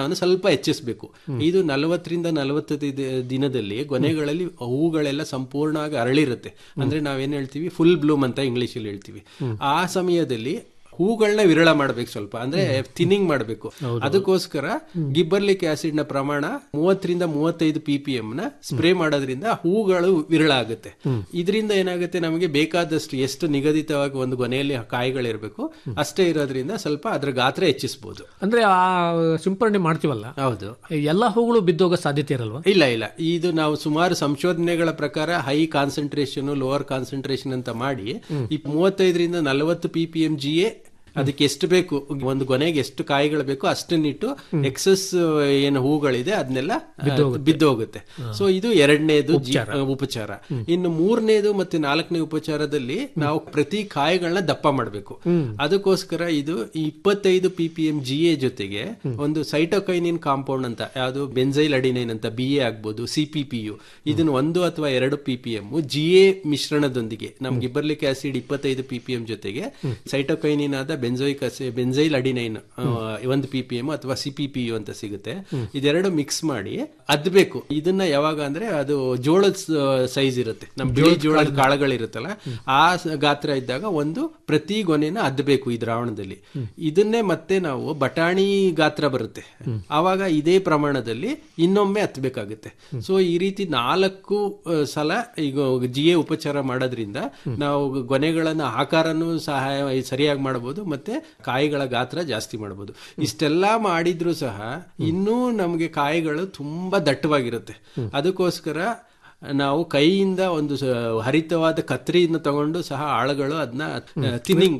ಪ್ರಮಾಣವನ್ನು ಸ್ವಲ್ಪ ಹೆಚ್ಚಿಸಬೇಕು ಇದು ನಲವತ್ತರಿಂದ ನಲವತ್ತೈದು ದಿನದಲ್ಲಿ ಗೊನೆಗಳಲ್ಲಿ ಹೂಗಳೆಲ್ಲ ಸಂಪೂರ್ಣವಾಗಿ ಅರಳಿರುತ್ತೆ ಅಂದ್ರೆ ನಾವೇನ್ ಹೇಳ್ತೀವಿ ಫುಲ್ ಬ್ಲೂಮ್ ಅಂತ ಇಂಗ್ಲಿಷ್ ಅಲ್ಲಿ ಹೇಳ್ತೀವಿ ಆ ಸಮಯದಲ್ಲಿ ಹೂಗಳನ್ನ ವಿರಳ ಮಾಡ್ಬೇಕು ಸ್ವಲ್ಪ ಅಂದ್ರೆ ಥಿನ್ನಿಂಗ್ ಮಾಡಬೇಕು ಅದಕ್ಕೋಸ್ಕರ ಗಿಬ್ಬರ್ಲಿಕ್ ಆಸಿಡ್ ನ ಪ್ರಮಾಣ ಮೂವತ್ತರಿಂದ ಮೂವತ್ತೈದು ಪಿ ಪಿ ಎಂ ನ ಸ್ಪ್ರೇ ಮಾಡೋದ್ರಿಂದ ಹೂಗಳು ವಿರಳ ಆಗುತ್ತೆ ಇದರಿಂದ ಏನಾಗುತ್ತೆ ನಮಗೆ ಬೇಕಾದಷ್ಟು ಎಷ್ಟು ನಿಗದಿತವಾಗಿ ಒಂದು ಗೊನೆಯಲ್ಲಿ ಕಾಯಿಗಳಿರ್ಬೇಕು ಅಷ್ಟೇ ಇರೋದ್ರಿಂದ ಸ್ವಲ್ಪ ಅದ್ರ ಗಾತ್ರ ಹೆಚ್ಚಿಸಬಹುದು ಅಂದ್ರೆ ಆ ಸಿಂಪರಣೆ ಮಾಡ್ತೀವಲ್ಲ ಹೌದು ಎಲ್ಲಾ ಹೂಗಳು ಬಿದ್ದೋಗೋ ಸಾಧ್ಯತೆ ಇರಲ್ವಾ ಇಲ್ಲ ಇಲ್ಲ ಇದು ನಾವು ಸುಮಾರು ಸಂಶೋಧನೆಗಳ ಪ್ರಕಾರ ಹೈ ಕಾನ್ಸಂಟ್ರೇಷನ್ ಲೋವರ್ ಕಾನ್ಸಂಟ್ರೇಷನ್ ಅಂತ ಮಾಡಿ ಈ ಮೂವತ್ತೈದರಿಂದ ನಲವತ್ತು P P M G A ಅದಕ್ಕೆ ಎಷ್ಟು ಬೇಕು ಒಂದು ಗೊನೆಗೆ ಎಷ್ಟು ಕಾಯಿಗಳು ಬೇಕು ಅಷ್ಟನ್ನಿಟ್ಟು ಎಕ್ಸಸ್ ಏನು ಹೂಗಳಿದೆ ಅದನ್ನೆಲ್ಲ ಬಿದ್ದು ಹೋಗುತ್ತೆ ಸೊ ಇದು ಎರಡನೇದು ಜಿ- ಉಪಚಾರ ಇನ್ನು ಮೂರನೇದು ಮತ್ತೆ ನಾಲ್ಕನೇ ಉಪಚಾರದಲ್ಲಿ ನಾವು ಪ್ರತಿ ಕಾಯಿಗಳನ್ನ ದಪ್ಪ ಮಾಡಬೇಕು ಅದಕ್ಕೋಸ್ಕರ ಇದು ಈ ಇಪ್ಪತ್ತೈದು P P M G A ಜೊತೆಗೆ ಒಂದು ಸೈಟೋಕೈನಿನ್ ಕಾಂಪೌಂಡ್ ಅಂತ ಯಾವುದು ಬೆಂಜೈಲ್ ಅಡಿನೈನ್ ಅಂತ ಬಿ ಎ ಆಗ್ಬೋದು ಸಿ ಪಿ ಪಿ ಯು ಇದನ್ನ ಒಂದು ಅಥವಾ ಎರಡು P P M G A ಮಿಶ್ರಣದೊಂದಿಗೆ ನಮ್ಗೆ ಗಿಬ್ಬರ್ಲಿಕ್ ಆಸಿಡ್ ಇಪ್ಪತ್ತೈದು ಪಿ ಪಿ ಎಂ ಜೊತೆಗೆ ಸೈಟೋಕೈನಿನ್ ಆದ ಬೆಂಜೋಯಿಕ್ ಬೆಂಜೈಲ್ ಅಡಿನೈನ್ ಒಂದು ಪಿ ಪಿ ಎಂ ಅಥವಾ ಸಿ ಪಿ ಪಿ ಯು ಅಂತ ಸಿಗುತ್ತೆ ಇದೆರಡು ಮಿಕ್ಸ್ ಮಾಡಿ ಅದ್ಬೇಕು ಇದನ್ನ ಯಾವಾಗ ಅಂದ್ರೆ ಅದು ಜೋಳದ ಸೈಜ್ ಇರುತ್ತೆ ನಮ್ ಬಿಳಿ ಜೋಳದ ಕಾಳುಗಳಿರುತ್ತಲ್ಲ ಆ ಸ- ಗಾತ್ರ ಇದ್ದಾಗ ಒಂದು ಪ್ರತಿ ಗೊನೆನ ಅದ್ಬೇಕು ಈ ದ್ರಾವಣದಲ್ಲಿ ಇದನ್ನೇ ಮತ್ತೆ ನಾವು ಬಟಾಣಿ ಗಾತ್ರ ಬರುತ್ತೆ ಆವಾಗ ಇದೇ ಪ್ರಮಾಣದಲ್ಲಿ ಇನ್ನೊಮ್ಮೆ ಹತ್ಬೇಕಾಗುತ್ತೆ ಸೊ ಈ ರೀತಿ ನಾಲ್ಕು ಆ, ಸಲ ಈಗ ಜಿ ಎ ಉಪಚಾರ ಮಾಡೋದ್ರಿಂದ ನಾವು ಗೊನೆಗಳನ್ನ ಆಕಾರನೂ ಸಹಾಯ ಸರಿಯಾಗಿ ಮಾಡಬಹುದು ಮತ್ತೆ ಕಾಯಿಗಳ ಗಾತ್ರ ಜಾಸ್ತಿ ಮಾಡಬಹುದು ಇಷ್ಟೆಲ್ಲ ಮಾಡಿದ್ರು ಸಹ ಇನ್ನೂ ನಮಗೆ ಕಾಯಿಗಳು ತುಂಬಾ ದಟ್ಟವಾಗಿರುತ್ತೆ ಅದಕ್ಕೋಸ್ಕರ ನಾವು ಕೈಯಿಂದ ಒಂದು ಸ- ಹರಿತವಾದ ಕತ್ರಿಯನ್ನು ತಗೊಂಡು ಸಹ ಆಳುಗಳು ಅದನ್ನ ತಿನ್ನಿಂಗ್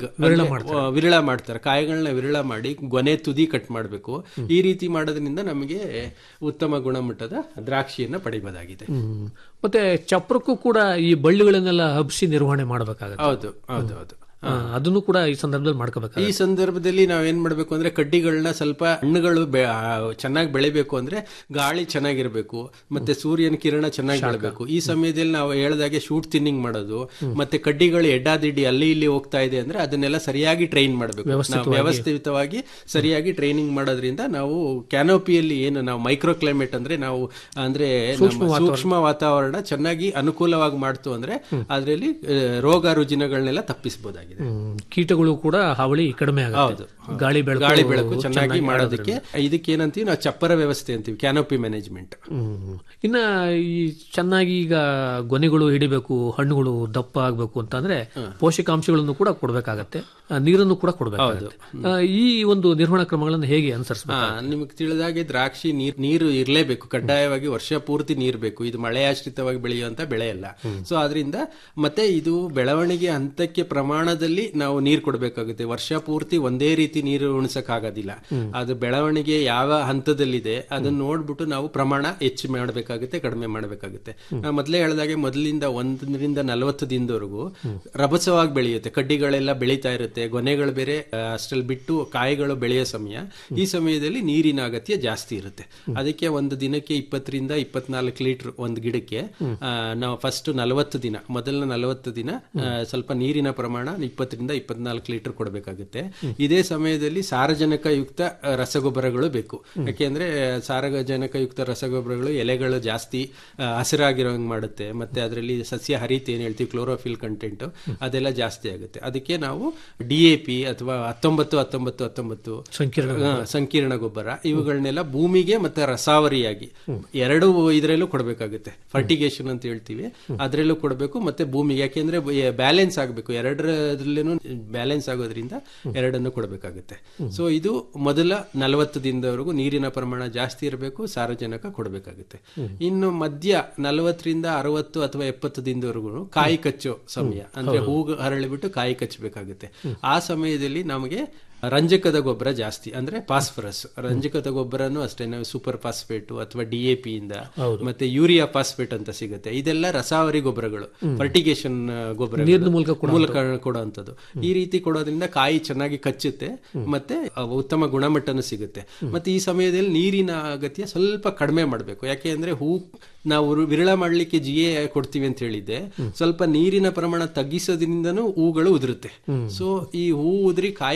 ವಿರಳ ಮಾಡ್ತಾರೆ ಕಾಯಿಗಳನ್ನ ವಿರಳ ಮಾಡಿ ಗೊನೆ ತುದಿ ಕಟ್ ಮಾಡಬೇಕು ಈ ರೀತಿ ಮಾಡೋದ್ರಿಂದ ನಮಗೆ ಉತ್ತಮ ಗುಣಮಟ್ಟದ ದ್ರಾಕ್ಷಿಯನ್ನ ಪಡಿಬೋದಾಗಿದೆ ಹ್ಮ್. ಮತ್ತೆ ಚಪ್ರಕ್ಕೂ ಕೂಡ ಈ ಬಳ್ಳಿಗಳನ್ನೆಲ್ಲ ಹಬ್ಸಿ ನಿರ್ವಹಣೆ ಮಾಡಬೇಕಾಗತ್ತೆ ಹೌದು ಹೌದು ಹೌದು ಆ, ಅದನ್ನು ಕೂಡ ಈ ಸಂದರ್ಭದಲ್ಲಿ ಮಾಡ್ಕೋಬೇಕು ಈ ಸಂದರ್ಭದಲ್ಲಿ ನಾವೇನ್ ಮಾಡ್ಬೇಕು ಅಂದ್ರೆ ಕಡ್ಡಿಗಳನ್ನ ಸ್ವಲ್ಪ ಹಣ್ಣುಗಳು ಬೆ- ಆ, ಚೆನ್ನಾಗಿ ಬೆಳಿಬೇಕು ಅಂದ್ರೆ ಗಾಳಿ ಚೆನ್ನಾಗಿರ್ಬೇಕು ಮತ್ತೆ ಸೂರ್ಯನ ಕಿರಣ ಚೆನ್ನಾಗಿ ಬೆಳಬೇಕು ಈ ಸಮಯದಲ್ಲಿ ನಾವು ಹೇಳ್ದಾಗೆ ಶೂಟ್ ತಿನ್ನಿಂಗ್ ಮಾಡೋದು ಮತ್ತೆ ಕಡ್ಡಿಗಳು ಎಡ್ಡಾದಿಡ್ಡಿ ಅಲ್ಲಿ ಇಲ್ಲಿ ಹೋಗ್ತಾ ಇದೆ ಅಂದ್ರೆ ಅದನ್ನೆಲ್ಲ ಸರಿಯಾಗಿ ಟ್ರೈನ್ ಮಾಡಬೇಕು ವ್ಯವಸ್ಥಿತವಾಗಿ ಸರಿಯಾಗಿ ಟ್ರೈನಿಂಗ್ ಮಾಡೋದ್ರಿಂದ ನಾವು ಕ್ಯಾನೋಪಿಯಲ್ಲಿ ಏನು ನಾವು ಮೈಕ್ರೋ ಕ್ಲೈಮೇಟ್ ಅಂದ್ರೆ ನಾವು ಅಂದ್ರೆ ನಮ್ಮ ಸೂಕ್ಷ್ಮ ವಾತಾವರಣ ಚೆನ್ನಾಗಿ ಅನುಕೂಲವಾಗಿ ಮಾಡ್ತು ಅಂದ್ರೆ ಅದರಲ್ಲಿ ರೋಗ ರುಜಿನಗಳನ್ನೆಲ್ಲ ತಪ್ಪಿಸಬಹುದಾಗಿದೆ ಹ್ಮ್. ಕೀಟಗಳು ಕೂಡ ಹಾವಳಿ ಕಡಿಮೆ ಆಗುತ್ತೆ ಗಾಳಿ ಬೆಳಕು ಗಾಳಿ ಬೆಳಕು ಚೆನ್ನಾಗಿ ಮಾಡೋದಕ್ಕೆ ಇದಕ್ಕೆ ಏನಂತೀವಿ ನಾವು ಚಪ್ಪರ ವ್ಯವಸ್ಥೆ ಅಂತೀವಿ ಕ್ಯಾನೋಪಿ ಮ್ಯಾನೇಜ್ಮೆಂಟ್ ಹ್ಮ್. ಇನ್ನ ಈ ಚೆನ್ನಾಗಿ ಈಗ ಗೊನೆಗಳು ಹಿಡಿಬೇಕು ಹಣ್ಣುಗಳು ದಪ್ಪ ಆಗ್ಬೇಕು ಅಂತಂದ್ರೆ ಪೋಷಕಾಂಶಗಳನ್ನು ಕೂಡ ಕೊಡ್ಬೇಕಾಗತ್ತೆ ಆ, ನೀರನ್ನು ಕೂಡ ಕೊಡ್ಬೇಕಾಗತ್ತೆ ಆ, ಈ ಒಂದು ನಿರ್ವಹಣಾ ಕ್ರಮಗಳನ್ನು ಹೇಗೆ ಅನುಸರಿಸಬೇಕು ನಿಮಗೆ ತಿಳಿದಾಗೆ ದ್ರಾಕ್ಷಿ ನೀರ್ ನೀರು ಇರಲೇಬೇಕು ಕಡ್ಡಾಯವಾಗಿ ವರ್ಷ ಪೂರ್ತಿ ನೀರ್ ಬೇಕು ಇದು ಮಳೆಯಾಶ್ರಿತವಾಗಿ ಬೆಳೆಯುವಂತ ಬೆಳೆ ಅಲ್ಲ ಸೊ ಅದರಿಂದ ಮತ್ತೆ ಇದು ಬೆಳವಣಿಗೆ ಹಂತಕ್ಕೆ ಪ್ರಮಾಣದಲ್ಲಿ ನಾವು ನೀರು ಕೊಡಬೇಕಾಗುತ್ತೆ ವರ್ಷ ಪೂರ್ತಿ ಒಂದೇ ರೀತಿ ನೀರು ಉಣಿಸಕ್ ಆಗೋದಿಲ್ಲ ಅದು ಬೆಳವಣಿಗೆ ಯಾವ ಹಂತದಲ್ಲಿದೆ ಅದನ್ನ ನೋಡ್ಬಿಟ್ಟು ನಾವು ಪ್ರಮಾಣ ಹೆಚ್ಚು ಮಾಡಬೇಕಾಗುತ್ತೆ ಕಡಿಮೆ ಮಾಡಬೇಕಾಗುತ್ತೆ ನಾ ಮೊದಲೇ ಹೇಳಿದಾಗೆ ಮೊದಲಿಂದ ಒಂದರಿಂದ ನಲವತ್ತು ದಿನದವರೆಗೂ ರಭಸವಾಗಿ ಬೆಳೆಯುತ್ತೆ ಕಡ್ಡಿಗಳೆಲ್ಲ ಬೆಳೀತಾ ಇರುತ್ತೆ ಗೊನೆಗಳು ಬೇರೆ ಆ, ಅಷ್ಟ್ರಲ್ಲಿ ಬಿಟ್ಟು ಕಾಯಿಗಳು ಬೆಳೆಯೋ ಸಮಯ ಈ ಸಮಯದಲ್ಲಿ ನೀರಿನ ಅಗತ್ಯ ಜಾಸ್ತಿ ಇರುತ್ತೆ ಅದಕ್ಕೆ ಒಂದು ದಿನಕ್ಕೆ ಇಪ್ಪತ್ತರಿಂದ ಇಪ್ಪತ್ನಾಲ್ಕು ಲೀಟರ್ ಒಂದು ಗಿಡಕ್ಕೆ ಆ, ನಾವು ಫಸ್ಟ್ ನಲವತ್ತು ದಿನ ಮೊದಲನ ನಲವತ್ತು ದಿನ ಆ, ಸ್ವಲ್ಪ ನೀರಿನ ಪ್ರಮಾಣ ಇಪ್ಪತ್ತರಿಂದ ಇಪ್ಪತ್ನಾಲ್ಕು ಲೀಟರ್ ಕೊಡಬೇಕಾಗುತ್ತೆ ಇದೇ ಸಮಯದಲ್ಲಿ ಸಾರಜನಕ ಯುಕ್ತ ಆ, ರಸಗೊಬ್ಬರಗಳು ಬೇಕು ಯಾಕೆಂದ್ರೆ ಸಾರಜನಕ ಯುಕ್ತ ರಸಗೊಬ್ಬರಗಳು ಎಲೆಗಳು ಜಾಸ್ತಿ ಆ, ಹಸಿರಾಗಿರೋಂಗ್ ಮಾಡುತ್ತೆ ಮತ್ತೆ ಅದರಲ್ಲಿ ಸಸ್ಯ ಹರಿತ ಏನ್ ಹೇಳ್ತೀವಿ ಕ್ಲೋರೋಫಿಲ್ ಕಂಟೆಂಟ್ ಅದೆಲ್ಲ ಜಾಸ್ತಿ ಆಗುತ್ತೆ ಅದಕ್ಕೆ ನಾವು ಡಿ ಎ ಪಿ ಅಥವಾ ಹತ್ತೊಂಬತ್ತು ಹತ್ತೊಂಬತ್ತು ಹತ್ತೊಂಬತ್ತು ಸಂಕೀರ್ಣ ಆ, ಸಂಕೀರ್ಣ ಗೊಬ್ಬರ ಇವುಗಳನ್ನೆಲ್ಲ ಭೂಮಿಗೆ ಮತ್ತೆ ರಸಾವರಿಯಾಗಿ ಎರಡು ಇದರಲ್ಲೂ ಕೊಡಬೇಕಾಗುತ್ತೆ ಫರ್ಟಿಗೇಷನ್ ಅಂತ ಹೇಳ್ತೀವಿ ಅದರಲ್ಲೂ ಕೊಡಬೇಕು ಮತ್ತೆ ಭೂಮಿಗೆ ಯಾಕೆಂದ್ರೆ ಬ್ಯಾಲೆನ್ಸ್ ಆಗಬೇಕು ಎರಡರಲ್ಲೂ ಬ್ಯಾಲೆನ್ಸ್ ಆಗೋದ್ರಿಂದ ಎರಡನ್ನು ಕೊಡಬೇಕಾಗುತ್ತೆ ಸೊ ಇದು ಮೊದಲ ನಲವತ್ತು ದಿನದವರೆಗೂ ನೀರಿನ ಪ್ರಮಾಣ ಜಾಸ್ತಿ ಇರಬೇಕು ಸಾರಜನಕ ಕೊಡಬೇಕಾಗುತ್ತೆ ಇನ್ನು ಮಧ್ಯ ನಲವತ್ತರಿಂದ ಅರವತ್ತು ಅಥವಾ ಎಪ್ಪತ್ತು ದಿನದವರೆಗೂ ಕಾಯಿ ಕಚ್ಚೋ ಸಮಯ ಅಂದ್ರೆ ಹೂ ಹರಳಿಬಿಟ್ಟು ಕಾಯಿ ಕಚ್ಚಬೇಕಾಗುತ್ತೆ ಆ ಸಮಯದಲ್ಲಿ ನಮಗೆ ರಂಜಕದ ಗೊಬ್ಬರ ಜಾಸ್ತಿ ಅಂದ್ರೆ ಫಾಸ್ಫರಸ್ ರಂಜಕದ ಗೊಬ್ಬರನು ಅಷ್ಟೇ ನಾವು ಸೂಪರ್ ಫಾಸ್ಫೇಟ್ ಅಥವಾ ಡಿ ಎ ಪಿ ಇಂದ ಮತ್ತೆ ಯೂರಿಯಾ ಫಾಸ್ಫೇಟ್ ಅಂತ ಸಿಗುತ್ತೆ ಇದೆಲ್ಲ ರಸಾವರಿ ಗೊಬ್ಬರಗಳು ಫರ್ಟಿಗೇಷನ್ ಗೊಬ್ಬರ ಮೂಲಕ ಮೂಲಕ ಕೊಡುವಂಥದ್ದು ಈ ರೀತಿ ಕೊಡೋದ್ರಿಂದ ಕಾಯಿ ಚೆನ್ನಾಗಿ ಕಚ್ಚುತ್ತೆ ಮತ್ತೆ ಅಹ್, ಉತ್ತಮ ಗುಣಮಟ್ಟನೂ ಸಿಗುತ್ತೆ ಮತ್ತೆ ಈ ಸಮಯದಲ್ಲಿ ನೀರಿನ ಅಗತ್ಯ ಸ್ವಲ್ಪ ಕಡಿಮೆ ಮಾಡಬೇಕು ಯಾಕೆ ಅಂದ್ರೆ ಹೂ ನಾವು ರು- ವಿರಳ ಮಾಡ್ಲಿಕ್ಕೆ ಜಿ ಎ ಕೊಡ್ತೀವಿ ಅಂತ ಹೇಳಿದ್ದೆ ಸ್ವಲ್ಪ ನೀರಿನ ಪ್ರಮಾಣ ತಗ್ಗಿಸೋದ್ರಿಂದನೂ ಹೂಗಳು ಉದುರುತ್ತೆ ಸೊ ಈ ಹೂ ಉದುರಿ ಕಾಯಿ ಕಚ್ಚೋದಕ್ಕೆ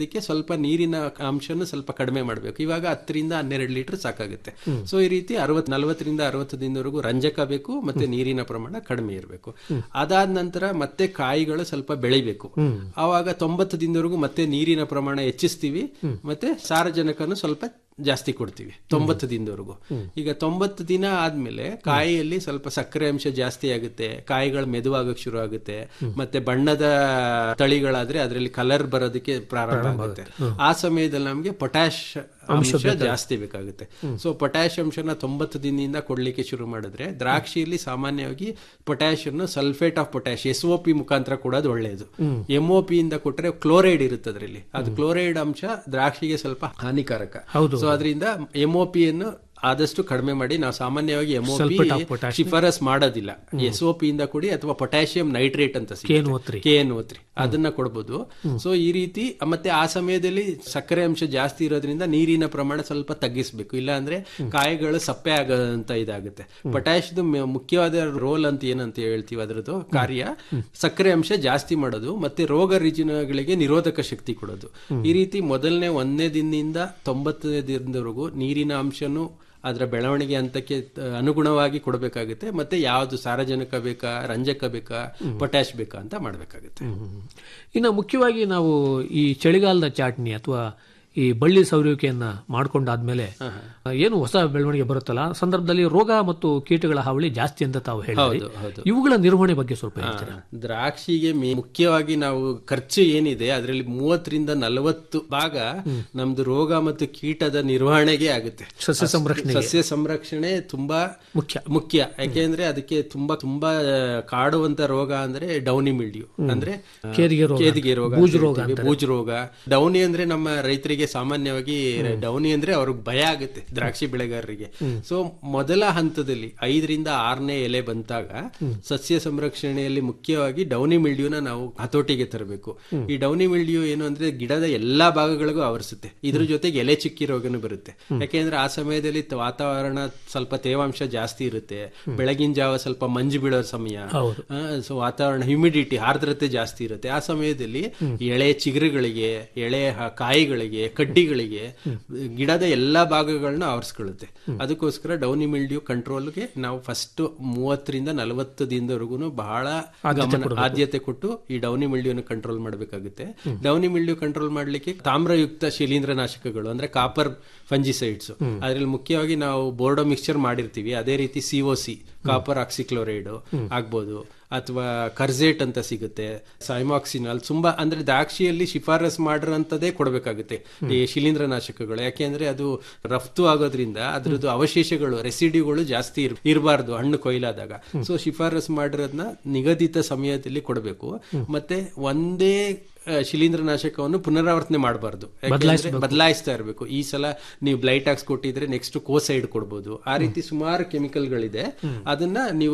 ಬೆಳೆಯೋದಕ್ಕೆ ಸ್ವಲ್ಪ ನೀರಿನ ಅಂಶನ ಸ್ವಲ್ಪ ಕಡಿಮೆ ಮಾಡಬೇಕು ಇವಾಗ ಹತ್ತರಿಂದ ಹನ್ನೆರಡು ಲೀಟರ್ ಸಾಕಾಗುತ್ತೆ ಸೊ ಈ ರೀತಿ ಅರವತ್ ನಲವತ್ತರಿಂದ ಅರವತ್ತು ದಿನದವರೆಗೂ ರಂಜಕ ಬೇಕು ಮತ್ತೆ ನೀರಿನ ಪ್ರಮಾಣ ಕಡಿಮೆ ಇರಬೇಕು ಅದಾದ ನಂತರ ಮತ್ತೆ ಕಾಯಿಗಳು ಸ್ವಲ್ಪ ಬೆಳಿಬೇಕು ಆವಾಗ ತೊಂಬತ್ತು ದಿನದವರೆಗೂ ಮತ್ತೆ ನೀರಿನ ಪ್ರಮಾಣ ಹೆಚ್ಚಿಸ್ತೀವಿ ಮತ್ತೆ ಸಾರಜನಕನು ಸ್ವಲ್ಪ ಜಾಸ್ತಿ ಕೊಡ್ತೀವಿ ತೊಂಬತ್ತು ದಿನದವರೆಗೂ ಈಗ ತೊಂಬತ್ತು ದಿನ ಆದ್ಮೇಲೆ ಕಾಯಿಯಲ್ಲಿ ಸ್ವಲ್ಪ ಸಕ್ಕರೆ ಅಂಶ ಜಾಸ್ತಿ ಆಗುತ್ತೆ ಕಾಯಿಗಳು ಮೆದುವಾಗಕ್ಕೆ ಶುರು ಆಗುತ್ತೆ ಮತ್ತೆ ಬಣ್ಣದ ತಳಿಗಳಾದ್ರೆ ಅದರಲ್ಲಿ ಕಲರ್ ಬರೋದಕ್ಕೆ ಪ್ರಾರಂಭ ಆಗುತ್ತೆ ಆ ಸಮಯದಲ್ಲಿ ನಮಗೆ ಪೊಟ್ಯಾಶ್ ಅಂಶ ಜಾಸ್ತಿ ಬೇಕಾಗುತ್ತೆ ಸೊ ಪೊಟ್ಯಾಶ್ ಅಂಶನ ತೊಂಬತ್ತು ದಿನದಿಂದ ಕೊಡ್ಲಿಕ್ಕೆ ಶುರು ಮಾಡಿದ್ರೆ ದ್ರಾಕ್ಷಿಯಲ್ಲಿ ಸಾಮಾನ್ಯವಾಗಿ ಪೊಟ್ಯಾಶ್ ಅನ್ನು sulphate of potash S O P ಮುಖಾಂತರ ಕೊಡೋದು ಒಳ್ಳೆಯದು ಎಂ ಒ ಪಿ ಇಂದ ಕೊಟ್ರೆ ಕ್ಲೋರೈಡ್ ಇರುತ್ತೆ ಅದರಲ್ಲಿ ಅದು ಕ್ಲೋರೈಡ್ ಅಂಶ ದ್ರಾಕ್ಷಿಗೆ ಸ್ವಲ್ಪ ಹಾನಿಕಾರಕ ಸೊ ಅದರಿಂದ ಎಂ ಒ ಪಿ ಅನ್ನು ಆದಷ್ಟು ಕಡಿಮೆ ಮಾಡಿ ನಾವು ಸಾಮಾನ್ಯವಾಗಿ ಎಂ ಒ ಪಿ ಶಿಫಾರಸ್ ಮಾಡೋದಿಲ್ಲ ಎಸ್ ಒ ಪಿ ಇಂದ ಕೊಡಿ ಅಥವಾ ಪೊಟ್ಯಾಷಿಯಂ ನೈಟ್ರೇಟ್ ಅಂತ KNO3. ಕೆ ಎನ್ ಓತ್ರಿ ಅದನ್ನ ಕೊಡ್ಬೋದು ಸೊ ಈ ರೀತಿ ಮತ್ತೆ ಆ ಸಮಯದಲ್ಲಿ ಸಕ್ಕರೆ ಅಂಶ ಜಾಸ್ತಿ ಇರೋದ್ರಿಂದ ನೀರಿನ ಪ್ರಮಾಣ ಸ್ವಲ್ಪ ತಗ್ಗಿಸ್ಬೇಕು ಇಲ್ಲ ಅಂದ್ರೆ ಕಾಯಿಗಳು ಸಪ್ಪೆ ಆಗಂತ ಇದಾಗುತ್ತೆ ಪೊಟ್ಯಾಶ್ದು ಮುಖ್ಯವಾದ ರೋಲ್ ಅಂತ ಏನಂತ ಹೇಳ್ತೀವಿ ಅದರದ್ದು ಕಾರ್ಯ ಸಕ್ಕರೆ ಅಂಶ ಜಾಸ್ತಿ ಮಾಡೋದು ಮತ್ತೆ ರೋಗ ರುಜಿನಗಳಿಗೆ ನಿರೋಧಕ ಶಕ್ತಿ ಕೊಡೋದು ಈ ರೀತಿ ಮೊದಲನೇ ಒಂದನೇ ದಿನದಿಂದ ತೊಂಬತ್ತನೇ ದಿನದವರೆಗೂ ನೀರಿನ ಅಂಶನು ಅದರ ಬೆಳವಣಿಗೆ ಹಂತಕ್ಕೆ ತ- ಅನುಗುಣವಾಗಿ ಕೊಡಬೇಕಾಗುತ್ತೆ ಮತ್ತೆ ಯಾವುದು ಸಾರಜನಕ ಬೇಕಾ ರಂಜಕ ಬೇಕಾ ಪೊಟ್ಯಾಶ್ ಬೇಕಾ ಅಂತ ಮಾಡಬೇಕಾಗುತ್ತೆ ಇನ್ನು ಮುಖ್ಯವಾಗಿ ನಾವು ಈ ಚಳಿಗಾಲದ ಚಾಟ್ನಿ ಅಥವಾ ಈ ಬಳ್ಳಿ ಸೌರುವಿಕೆಯನ್ನ ಮಾಡ್ಕೊಂಡಾದ್ಮೇಲೆ ಏನು ಹೊಸ ಬೆಳವಣಿಗೆ ಬರುತ್ತಲ್ಲ ಆ ಸಂದರ್ಭದಲ್ಲಿ ರೋಗ ಮತ್ತು ಕೀಟಗಳ ಹಾವಳಿ ಜಾಸ್ತಿ ಅಂತ ತಾವು ಹೇಳಿದ್ರಿ ಹೌದು, ಹೌದು. ಇವುಗಳ ನಿರ್ವಹಣೆ ಬಗ್ಗೆ ಸ್ವಲ್ಪ ಹೇಳ್ತೀರಾ ದ್ರಾಕ್ಷಿಗೆ ಮೇ- ಮುಖ್ಯವಾಗಿ ನಾವು ಖರ್ಚು ಏನಿದೆ ಅದರಲ್ಲಿ ಮೂವತ್ತರಿಂದ ನಲವತ್ತು ಭಾಗ ನಮ್ದು ರೋಗ ಮತ್ತು ಕೀಟದ ನಿರ್ವಹಣೆಗೆ ಆಗುತ್ತೆ ಸಸ್ಯ ಅಸ್- ಸಂರಕ್ಷಣೆಗೆ. ಸಸ್ಯ ಸಂರಕ್ಷಣೆ ತುಂಬಾ ಮುಖ್ಯ. ಮುಖ್ಯ ಯಾಕೆಂದ್ರೆ ಅದಕ್ಕೆ ತುಂಬಾ ತುಂಬಾ ಆ, ಕಾಡುವಂತ ರೋಗ ಅಂದ್ರೆ ಡೌನಿ ಮಿಲ್ಡ್ಯೂ ಅಂದ್ರೆ ಆ, ಕೇದಿಗೆ ರೋಗ. ಕೇದಿಗೆ ರೋಗ ಬೂಜು ಅಂತ ರೋಗ ಹೇಳ್ತೀವಿ. ಅಂತಾರೆ. ಬೂಜು ರೋಗ ಡೌನಿ ಅಂದ್ರೆ ನಮ್ಮ ರೈತರಿಗೆ ಸಾಮಾನ್ಯವಾಗಿ ಡೌನಿ ಅಂದ್ರೆ ಅವ್ರಿಗೆ ಭಯ ಆಗುತ್ತೆ ದ್ರಾಕ್ಷಿ ಬೆಳೆಗಾರರಿಗೆ ಸೊ ಮೊದಲ ಹಂತದಲ್ಲಿ ಐದರಿಂದ ಆರನೇ ಎಲೆ ಬಂದಾಗ ಸಸ್ಯ ಸಂರಕ್ಷಣೆಯಲ್ಲಿ ಮುಖ್ಯವಾಗಿ ಡೌನಿ ಮಿಲ್ಡ್ಯೂನ ನಾವು ಹತೋಟಿಗೆ ತರಬೇಕು ಈ ಡೌನಿ ಮಿಲ್ಡ್ಯೂ ಏನು ಅಂದ್ರೆ ಗಿಡದ ಎಲ್ಲಾ ಭಾಗಗಳಿಗೂ ಆವರಿಸುತ್ತೆ ಇದ್ರ ಜೊತೆಗೆ ಎಲೆ ಚಿಕ್ಕಿ ರೋಗನೂ ಬರುತ್ತೆ ಯಾಕೆಂದ್ರೆ ಆ ಸಮಯದಲ್ಲಿ ತ- ವಾತಾವರಣ ಸ್ವಲ್ಪ ತೇವಾಂಶ ಜಾಸ್ತಿ ಇರುತ್ತೆ ಬೆಳಗಿನ ಜಾವ ಸ್ವಲ್ಪ ಮಂಜು ಬೀಳೋ ಸಮಯ ಹೌದು. ಸೊ ವಾತಾವರಣ ಹ್ಯುಮಿಡಿಟಿ ಆರ್ದ್ರತೆ ಜಾಸ್ತಿ ಇರುತ್ತೆ ಆ ಸಮಯದಲ್ಲಿ ಎಳೆ ಚಿಗುರುಗಳಿಗೆ ಎಳೆ ಹ- ಕಾಯಿಗಳಿಗೆ ಕಡ್ಡಿಗಳಿಗೆ ಗಿಡದ ಎಲ್ಲಾ ಭಾಗಗಳನ್ನ ಆವರಿಸ್ಕೊಳ್ಳುತ್ತೆ ಅದಕ್ಕೋಸ್ಕರ ಡೌನಿ ಮಿಲ್ಡ್ಯೂ ಕಂಟ್ರೋಲ್ಗೆ ನಾವು ಫಸ್ಟ್ ಮೂವತ್ತರಿಂದ ನಲವತ್ತು ದಿನದವರೆಗೂ ಬಹಳ ಗಮನ ಆದ್ಯತೆ ಕೊಟ್ಟು ಈ ಡೌನಿ ಮಿಲ್ಡ್ಯೂನ ಕಂಟ್ರೋಲ್ ಮಾಡಬೇಕಾಗುತ್ತೆ ಡೌನಿ ಮಿಲ್ಡ್ಯೂ ಕಂಟ್ರೋಲ್ ಮಾಡ್ಲಿಕ್ಕೆ ತಾಮ್ರಯುಕ್ತ ಶಿಲೀಂಧ್ರನಾಶಕಗಳು ಅಂದ್ರೆ ಕಾಪರ್ ಫಂಜಿಸೈಡ್ಸ್ ಅದ್ರಲ್ಲಿ ಮುಖ್ಯವಾಗಿ ನಾವು ಬೋರ್ಡೋ ಮಿಕ್ಸ್ಚರ್ ಮಾಡಿರ್ತೀವಿ ಅದೇ ರೀತಿ ಸಿಒಸಿ ಕಾಪರ್ ಆಕ್ಸಿಕ್ಲೋರೈಡ್ ಆಗ್ಬೋದು ಅಥವಾ ಕರ್ಜೇಟ್ ಅಂತ ಸಿಗುತ್ತೆ ಸೈಮಾಕ್ಸಿನಾಲ್ ತುಂಬಾ ಅಂದ್ರೆ ದ್ರಾಕ್ಷಿಯಲ್ಲಿ ಶಿಫಾರಸ್ ಮಾಡಿರೋಂಥದ್ದೇ ಕೊಡಬೇಕಾಗುತ್ತೆ ಈ ಶಿಲೀಂಧ್ರನಾಶಕಗಳು ಯಾಕೆಂದ್ರೆ ಅದು ರಫ್ತು ಆಗೋದ್ರಿಂದ ಅದ್ರದ್ದು ಅವಶೇಷಗಳು ರೆಸಿಡ್ಯೂಗಳು ಜಾಸ್ತಿ ಇರ್- ಇರಬಾರ್ದು ಹಣ್ಣು ಕೊಯ್ಲಾದಾಗ ಸೊ ಶಿಫಾರಸ್ ಮಾಡಿರೋದನ್ನ ನಿಗದಿತ ಸಮಯದಲ್ಲಿ ಕೊಡಬೇಕು ಮತ್ತೆ ಒಂದೇ ಆ, ಶಿಲೀಂಧ್ರನಾಶಕವನ್ನು ಪುನರಾವರ್ತನೆ ಮಾಡಬಾರ್ದು ಬದಲಾಯಿಸ್ತಾ ಇರಬೇಕು ಈ ಸಲ ನೀವು ಬ್ಲೈಟ್ ಹಾಕ್ಸ್ ಕೊಟ್ಟಿದ್ರೆ ನೆಕ್ಸ್ಟ್ ಕೋಸೈಡ್ ಕೊಡ್ಬೋದು ಆ ರೀತಿ ಸುಮಾರು ಕೆಮಿಕಲ್ಗಳಿದೆ ಅದನ್ನ ನೀವು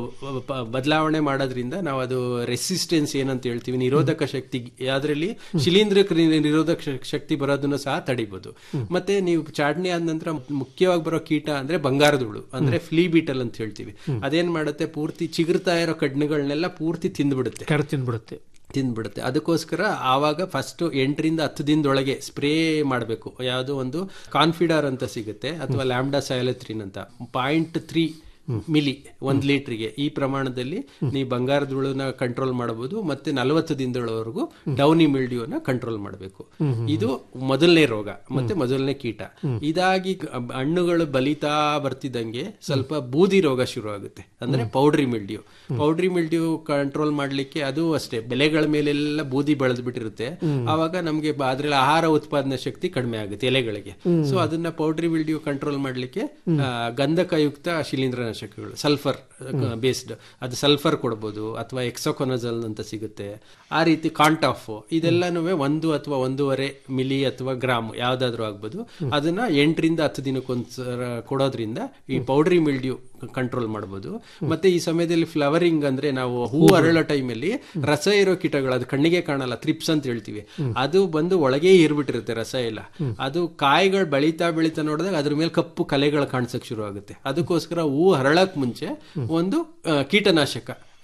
ಬದಲಾವಣೆ ಮಾಡೋದ್ರಿಂದ ನಾವು ಅದು ರೆಸಿಸ್ಟೆನ್ಸ್ ಏನಂತ ಹೇಳ್ತೀವಿ ನಿರೋಧಕ ಶಕ್ತಿ ಅದರಲ್ಲಿ ಶಿಲೀಂಧ್ರಕ್ಕೆ ನಿ- ನಿರೋಧಕ ಶ- ಶಕ್ತಿ ಬರೋದನ್ನು ಸಹ ತಡಿಬಹುದು ಮತ್ತೆ ನೀವು ಚಾಟ್ನಿ ಆದ ನಂತರ ಮುಖ್ಯವಾಗಿ ಬರೋ ಕೀಟ ಅಂದ್ರೆ ಬಂಗಾರದುಳು ಅಂದ್ರೆ ಫ್ಲೀ ಬೀಟಲ್ ಅಂತ ಹೇಳ್ತೀವಿ ಅದೇನ್ ಮಾಡುತ್ತೆ ಪೂರ್ತಿ ಚಿಗುರ್ತಾ ಇರೋ ಕಡ್ನುಗಳನ್ನೆಲ್ಲ ಪೂರ್ತಿ ತಿಂದ್ಬಿಡುತ್ತೆ ಕೆರ ತಿಂದ್ಬಿಡುತ್ತೆ ತಿಂದ್ಬಿಡುತ್ತೆ ಅದಕ್ಕೋಸ್ಕರ ಆವಾಗ ಫಸ್ಟ್ ಎಂಟರಿಂದ ಹತ್ತು ದಿನದೊಳಗೆ ಸ್ಪ್ರೇ ಮಾಡಬೇಕು ಯಾವುದೋ ಒಂದು ಕಾನ್ಫಿಡರ್ ಅಂತ ಸಿಗುತ್ತೆ ಅಥವಾ ಲ್ಯಾಂಬ್ಡಾ ಸೈಲತ್ರಿನ್ ಅಂತ ಪಾಯಿಂಟ್ ತ್ರೀ ಮಿಲಿ ಒಂದ್ ಲೀಟರ್ಗೆ ಈ ಪ್ರಮಾಣದಲ್ಲಿ ನೀವು ಬಂಗಾರದುಳನ ಕಂಟ್ರೋಲ್ ಮಾಡಬಹುದು ಮತ್ತೆ ನಲವತ್ತು ದಿನದೊಳವರೆಗೂ ಡೌನಿ ಮಿಲ್ಡ್ಯೂನ ಕಂಟ್ರೋಲ್ ಮಾಡಬೇಕು ಇದು ಮೊದಲನೇ ರೋಗ ಮತ್ತೆ ಮೊದಲನೇ ಕೀಟ ಇದಾಗಿ ಗ- ಹಣ್ಣುಗಳು ಬಲಿತಾ ಬರ್ತಿದ್ದಂಗೆ ಸ್ವಲ್ಪ ಬೂದಿ ರೋಗ ಶುರು ಆಗುತ್ತೆ ಅಂದ್ರೆ powdery mildew powdery mildew control ಮಾಡ್ಲಿಕ್ಕೆ ಅದು ಅಷ್ಟೇ ಬೆಳೆಗಳ ಮೇಲೆಲ್ಲ ಬೂದಿ ಬೆಳೆದು ಬಿಟ್ಟಿರುತ್ತೆ ಆವಾಗ ನಮ್ಗೆ ಬ- ಅದ್ರಲ್ಲಿ ಆಹಾರ ಉತ್ಪಾದನಾ ಶಕ್ತಿ ಕಡಿಮೆ ಆಗುತ್ತೆ ಎಲೆಗಳಿಗೆ ಸೊ ಅದನ್ನ ಪೌಡ್ರಿ ಮಿಲ್ಡ್ಯೂ ಕಂಟ್ರೋಲ್ ಮಾಡ್ಲಿಕ್ಕೆ ಆ, ಗಂಧಕಯುಕ್ತ ಶಿಲೀಂಧ್ರನಾಶಕಗಳು ಸಲ್ಫರ್ ಬೇಸ್ಡ್ ಅದು ಸಲ್ಫರ್ ಕೊಡ್ಬೋದು ಅಥವಾ ಎಕ್ಸೋಕೊನಜಲ್ ಅಂತ ಸಿಗುತ್ತೆ ಆ ರೀತಿ ಕಾಂಟಾಫ್ ಇದೆಲ್ಲಾನು ಒಂದು ಅಥವಾ ಒಂದೂವರೆ ಮಿಲಿ ಅಥವಾ ಗ್ರಾಮ್ ಯಾವ್ದಾದ್ರು ಆಗ್ಬೋದು ಅದನ್ನ ಎಂಟರಿಂದ ಹತ್ತು ದಿನಕ್ಕೊಂದ್ಸರ ಕೊಡೋದ್ರಿಂದ ಈ ಪೌಡ್ರಿ ಮಿಲ್ಡ್ಯೂ ಕಂಟ್ರೋಲ್ ಮಾಡಬಹುದು ಮತ್ತೆ ಈ ಸಮಯದಲ್ಲಿ ಫ್ಲವರಿಂಗ್ ಅಂದ್ರೆ ನಾವು ಹೂ ಅರಳೋ ಟೈಮಲ್ಲಿ ರಸ ಇರೋ ಕೀಟಗಳು ಅದು ಕಣ್ಣಿಗೆ ಕಾಣಲ್ಲ ತ್ರಿಪ್ಸ್ ಅಂತ ಹೇಳ್ತೀವಿ ಅದು ಬಂದು ಒಳಗೆ ಇರ್ಬಿಟ್ಟಿರುತ್ತೆ ರಸ ಎಲ್ಲ ಅದು ಕಾಯಿಗಳು ಬೆಳೀತಾ ಬೆಳೀತಾ ನೋಡಿದಾಗ ಅದ್ರ ಮೇಲೆ ಕಪ್ಪು ಕಲೆಗಳು ಕಾಣಿಸಕ್ ಶುರು ಆಗುತ್ತೆ ಅದಕ್ಕೋಸ್ಕರ ಹೂ ಹರಳಕ್ ಮುಂಚೆ ಒಂದು ಆ, ಕೀಟನಾಶಕ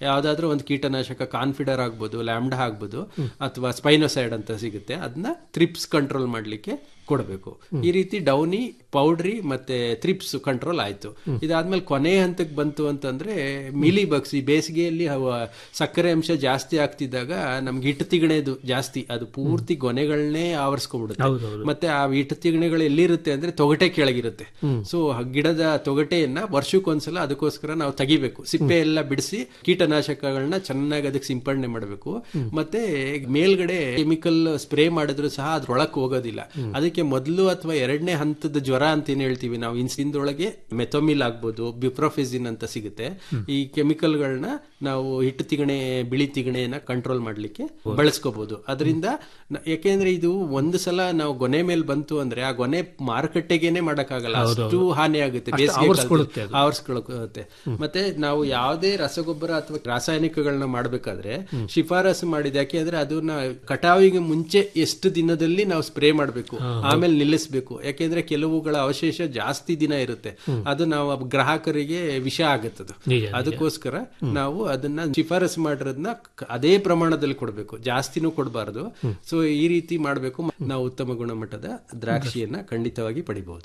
ಯಾವ್ದಾದ್ರು ಒಂದು ಕೀಟನಾಶಕ ಕಾನ್ಫಿಡರ್ ಆಗ್ಬೋದು ಲ್ಯಾಂಬ್ಡಾ ಆಗ್ಬೋದು ಅಥವಾ ಸ್ಪೈನೋಸೈಡ್ ಅಂತ ಸಿಗುತ್ತೆ ಅದನ್ನ ಥ್ರಿಪ್ಸ್ ಕಂಟ್ರೋಲ್ ಮಾಡ್ಲಿಕ್ಕೆ ಕೊಡಬೇಕು ಈ ರೀತಿ ಡೌನಿ ಪೌಡ್ರಿ ಮತ್ತೆ ಥ್ರಿಪ್ಸ್ ಕಂಟ್ರೋಲ್ ಆಯ್ತು ಇದಾದ್ಮೇಲೆ ಕೊನೆ ಹಂತಕ್ಕೆ ಬಂತು ಅಂತಂದ್ರೆ ಮಿಲಿ ಬಗ್ಸ್ ಈ ಬೇಸಿಗೆಯಲ್ಲಿ ಅವ ಸಕ್ಕರೆ ಅಂಶ ಜಾಸ್ತಿ ಆಗ್ತಿದ್ದಾಗ ನಮ್ಗೆ ಹಿಟ್ಟು ತಿಗಣೆದು ಜಾಸ್ತಿ ಅದು ಪೂರ್ತಿ ಗೊನೆಗಳನ್ನೇ ಆವರಿಸ್ಕೊಂಡ್ಬಿಡುತ್ತೆ ಮತ್ತೆ ಆ ಹಿಟ್ಟು ತಿಗಣೆಗಳು ಎಲ್ಲಿರುತ್ತೆ ಅಂದ್ರೆ ತೊಗಟೆ ಕೆಳಗಿರುತ್ತೆ ಸೊ ಗಿಡದ ತೊಗಟೆಯನ್ನ ವರ್ಷಕ್ಕೊಂದ್ಸಲ ಅದಕ್ಕೋಸ್ಕರ ನಾವು ತೆಗಿಬೇಕು ಸಿಪ್ಪೆ ಎಲ್ಲ ಬಿಡಿಸಿ ಕೀಟನಾಶಕಗಳನ್ನ ಚೆನ್ನಾಗಿ ಅದಕ್ಕೆ ಸಿಂಪಡಣೆ ಮಾಡಬೇಕು ಮತ್ತೆ ಮೇಲ್ಗಡೆ ಕೆಮಿಕಲ್ ಸ್ಪ್ರೇ ಮಾಡಿದ್ರು ಸಹ ಅದ್ರೊಳಕ್ ಹೋಗೋದಿಲ್ಲ ಅದಕ್ಕೆ ಮೊದಲು ಅಥವಾ ಎರಡನೇ ಹಂತದ ಜ್ವರ ಅಂತ ಏನ್ ಹೇಳ್ತೀವಿ ನಾವು ಇನ್ಸಿನ್ದೊಳಗೆ ಮೆಥೋಮಿಲ್ ಆಗ್ಬೋದು ಬಿಪ್ರೋಫಿಸಿನ್ ಅಂತ ಸಿಗುತ್ತೆ ಈ ಕೆಮಿಕಲ್ಗಳನ್ನ ನಾವು ಹಿಟ್ಟು ತಿಗಣೆ ಬಿಳಿ ತಿಗಣೆಯನ್ನ ಕಂಟ್ರೋಲ್ ಮಾಡ್ಲಿಕ್ಕೆ ಬಳಸ್ಕೋಬಹುದು ಅದರಿಂದ ಯಾಕೆಂದ್ರೆ ಇದು ಒಂದು ಸಲ ನಾವು ಗೊನೆ ಮೇಲೆ ಬಂತು ಅಂದ್ರೆ ಆ ಗೊನೆ ಮಾರುಕಟ್ಟೆಗೇನೆ ಮಾಡಕ್ಕಾಗಲ್ಲ ಅಷ್ಟು ಹಾನಿ ಆಗುತ್ತೆ ಬೇಸಿಗೆ ಆವರಿಸ್ಕೊಳ್ಳುತ್ತೆ ಅದು. ಆವರಿಸ್ಕೊಳ್ಳುತ್ತೆ ಮತ್ತೆ ನಾವು ಯಾವುದೇ ರಸಗೊಬ್ಬರ ಅಥವಾ ರಾಸಾಯನಿಕಗಳನ್ನ ಮಾಡಬೇಕಾದ್ರೆ ಶಿಫಾರಸು ಮಾಡಿದ ಯಾಕೆ ಅಂದ್ರೆ ಅದನ್ನ ಕಟಾವಿಗೆ ಮುಂಚೆ ಎಷ್ಟು ದಿನದಲ್ಲಿ ನಾವು ಸ್ಪ್ರೇ ಮಾಡಬೇಕು ಆಮೇಲೆ ನಿಲ್ಲಿಸಬೇಕು ಯಾಕೆಂದ್ರೆ ಕೆಲವುಗಳ ಅವಶೇಷ ಜಾಸ್ತಿ ದಿನ ಇರುತ್ತೆ ಅದು ನಾವು ಆ ಗ್ರಾಹಕರಿಗೆ ವಿಷ ಆಗುತ್ತದು ನಿಜ, ಅದಕ್ಕೋಸ್ಕರ ನಾವು ಅದನ್ನ ಶಿಫಾರಸು ಮಾಡಿರೋದನ್ನ ಕ- ಅದೇ ಪ್ರಮಾಣದಲ್ಲಿ ಕೊಡಬೇಕು ಜಾಸ್ತಿನೂ ಕೊಡಬಾರದು ಸೊ ಈ ರೀತಿ ಮಾಡಬೇಕು ನಾವು ಉತ್ತಮ ಗುಣಮಟ್ಟದ ದ್ರಾಕ್ಷಿಯನ್ನ ಖಂಡಿತವಾಗಿ ಪಡಿಬಹುದು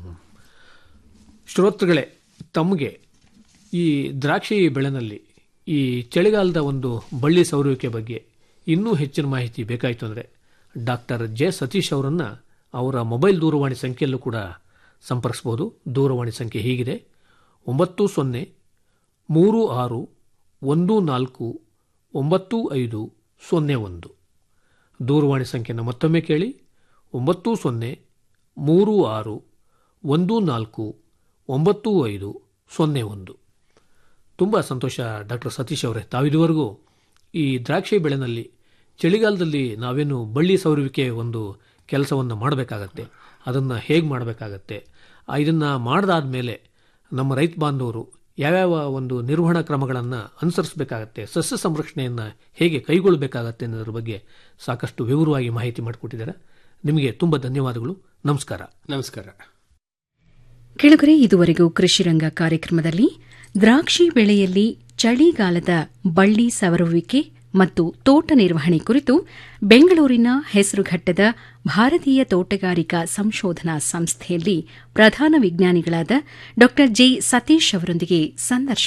ಶ್ರೋತೃಗಳೇ ತಮಗೆ ಈ ದ್ರಾಕ್ಷಿ ಬೆಳೆನಲ್ಲಿ ಈ ಚಳಿಗಾಲದ ಒಂದು ಬಳ್ಳಿ ಸೌರುವಿಕೆ ಬಗ್ಗೆ ಇನ್ನೂ ಹೆಚ್ಚಿನ ಮಾಹಿತಿ ಬೇಕಾಯಿತು ಅಂದರೆ ಡಾಕ್ಟರ್ ಜೆ ಸತೀಶ್ ಅವರನ್ನು ಅವರ ಮೊಬೈಲ್ ದೂರವಾಣಿ ಸಂಖ್ಯೆಯಲ್ಲೂ ಕೂಡ ಸಂಪರ್ಕಿಸಬಹುದು ದೂರವಾಣಿ ಸಂಖ್ಯೆ ಹೀಗಿದೆ ಒಂಬತ್ತು ಸೊನ್ನೆ ಮೂರು ಆರು ಒಂದು ನಾಲ್ಕು ಒಂಬತ್ತು ಐದು ಸೊನ್ನೆ ಒಂದು ದೂರವಾಣಿ ಸಂಖ್ಯೆಯನ್ನು ಮತ್ತೊಮ್ಮೆ ಕೇಳಿ ಒಂಬತ್ತು ಸೊನ್ನೆ ಮೂರು ಆರು ಒಂದು ನಾಲ್ಕು ಒಂಬತ್ತು ಐದು ಸೊನ್ನೆ ಒಂದು ತುಂಬ ಸಂತೋಷ ಡಾಕ್ಟರ್ ಸತೀಶ್ ಅವರೇ ತಾವಿದುವರೆಗೂ ಈ ದ್ರಾಕ್ಷಿ ಬೆಳೆನಲ್ಲಿ ಚಳಿಗಾಲದಲ್ಲಿ ನಾವೇನು ಬಳ್ಳಿ ಸೌರುವಿಕೆ ಒಂದು ಕೆಲಸವನ್ನು ಮಾಡಬೇಕಾಗತ್ತೆ ಅದನ್ನು ಹೇಗೆ ಮಾಡಬೇಕಾಗತ್ತೆ ಇದನ್ನು ಮಾಡಿದಾದ್ಮೇಲೆ ನಮ್ಮ ರೈತ ಬಾಂಧವರು ಯಾವ್ಯಾವ ಒಂದು ನಿರ್ವಹಣಾ ಕ್ರಮಗಳನ್ನು ಅನುಸರಿಸಬೇಕಾಗತ್ತೆ ಸಸ್ಯ ಸಂರಕ್ಷಣೆಯನ್ನು ಹೇಗೆ ಕೈಗೊಳ್ಳಬೇಕಾಗತ್ತೆ ಅನ್ನೋದ್ರ ಬಗ್ಗೆ ಸಾಕಷ್ಟು ವಿವರವಾಗಿ ಮಾಹಿತಿ ಮಾಡಿಕೊಟ್ಟಿದ್ದಾರೆ ನಿಮಗೆ ತುಂಬ ಧನ್ಯವಾದಗಳು ನಮಸ್ಕಾರ ನಮಸ್ಕಾರ ಕೆಳಗರೆ ಇದುವರೆಗೂ ಕೃಷಿರಂಗ ಕಾರ್ಯಕ್ರಮದಲ್ಲಿ ದ್ರಾಕ್ಷಿ ಬೆಳೆಯಲ್ಲಿ ಚಳಿಗಾಲದ ಬಳ್ಳಿ ಸವರುವಿಕೆ ಮತ್ತು ತೋಟ ನಿರ್ವಹಣೆ ಕುರಿತು ಬೆಂಗಳೂರಿನ ಹೆಸರುಘಟ್ಟದ ಭಾರತೀಯ ತೋಟಗಾರಿಕಾ ಸಂಶೋಧನಾ ಸಂಸ್ಥೆಯಲ್ಲಿ ಪ್ರಧಾನ ವಿಜ್ಞಾನಿಗಳಾದ ಡಾ ಜೆ ಸತೀಶ್ ಅವರೊಂದಿಗೆ ಸಂದರ್ಶನ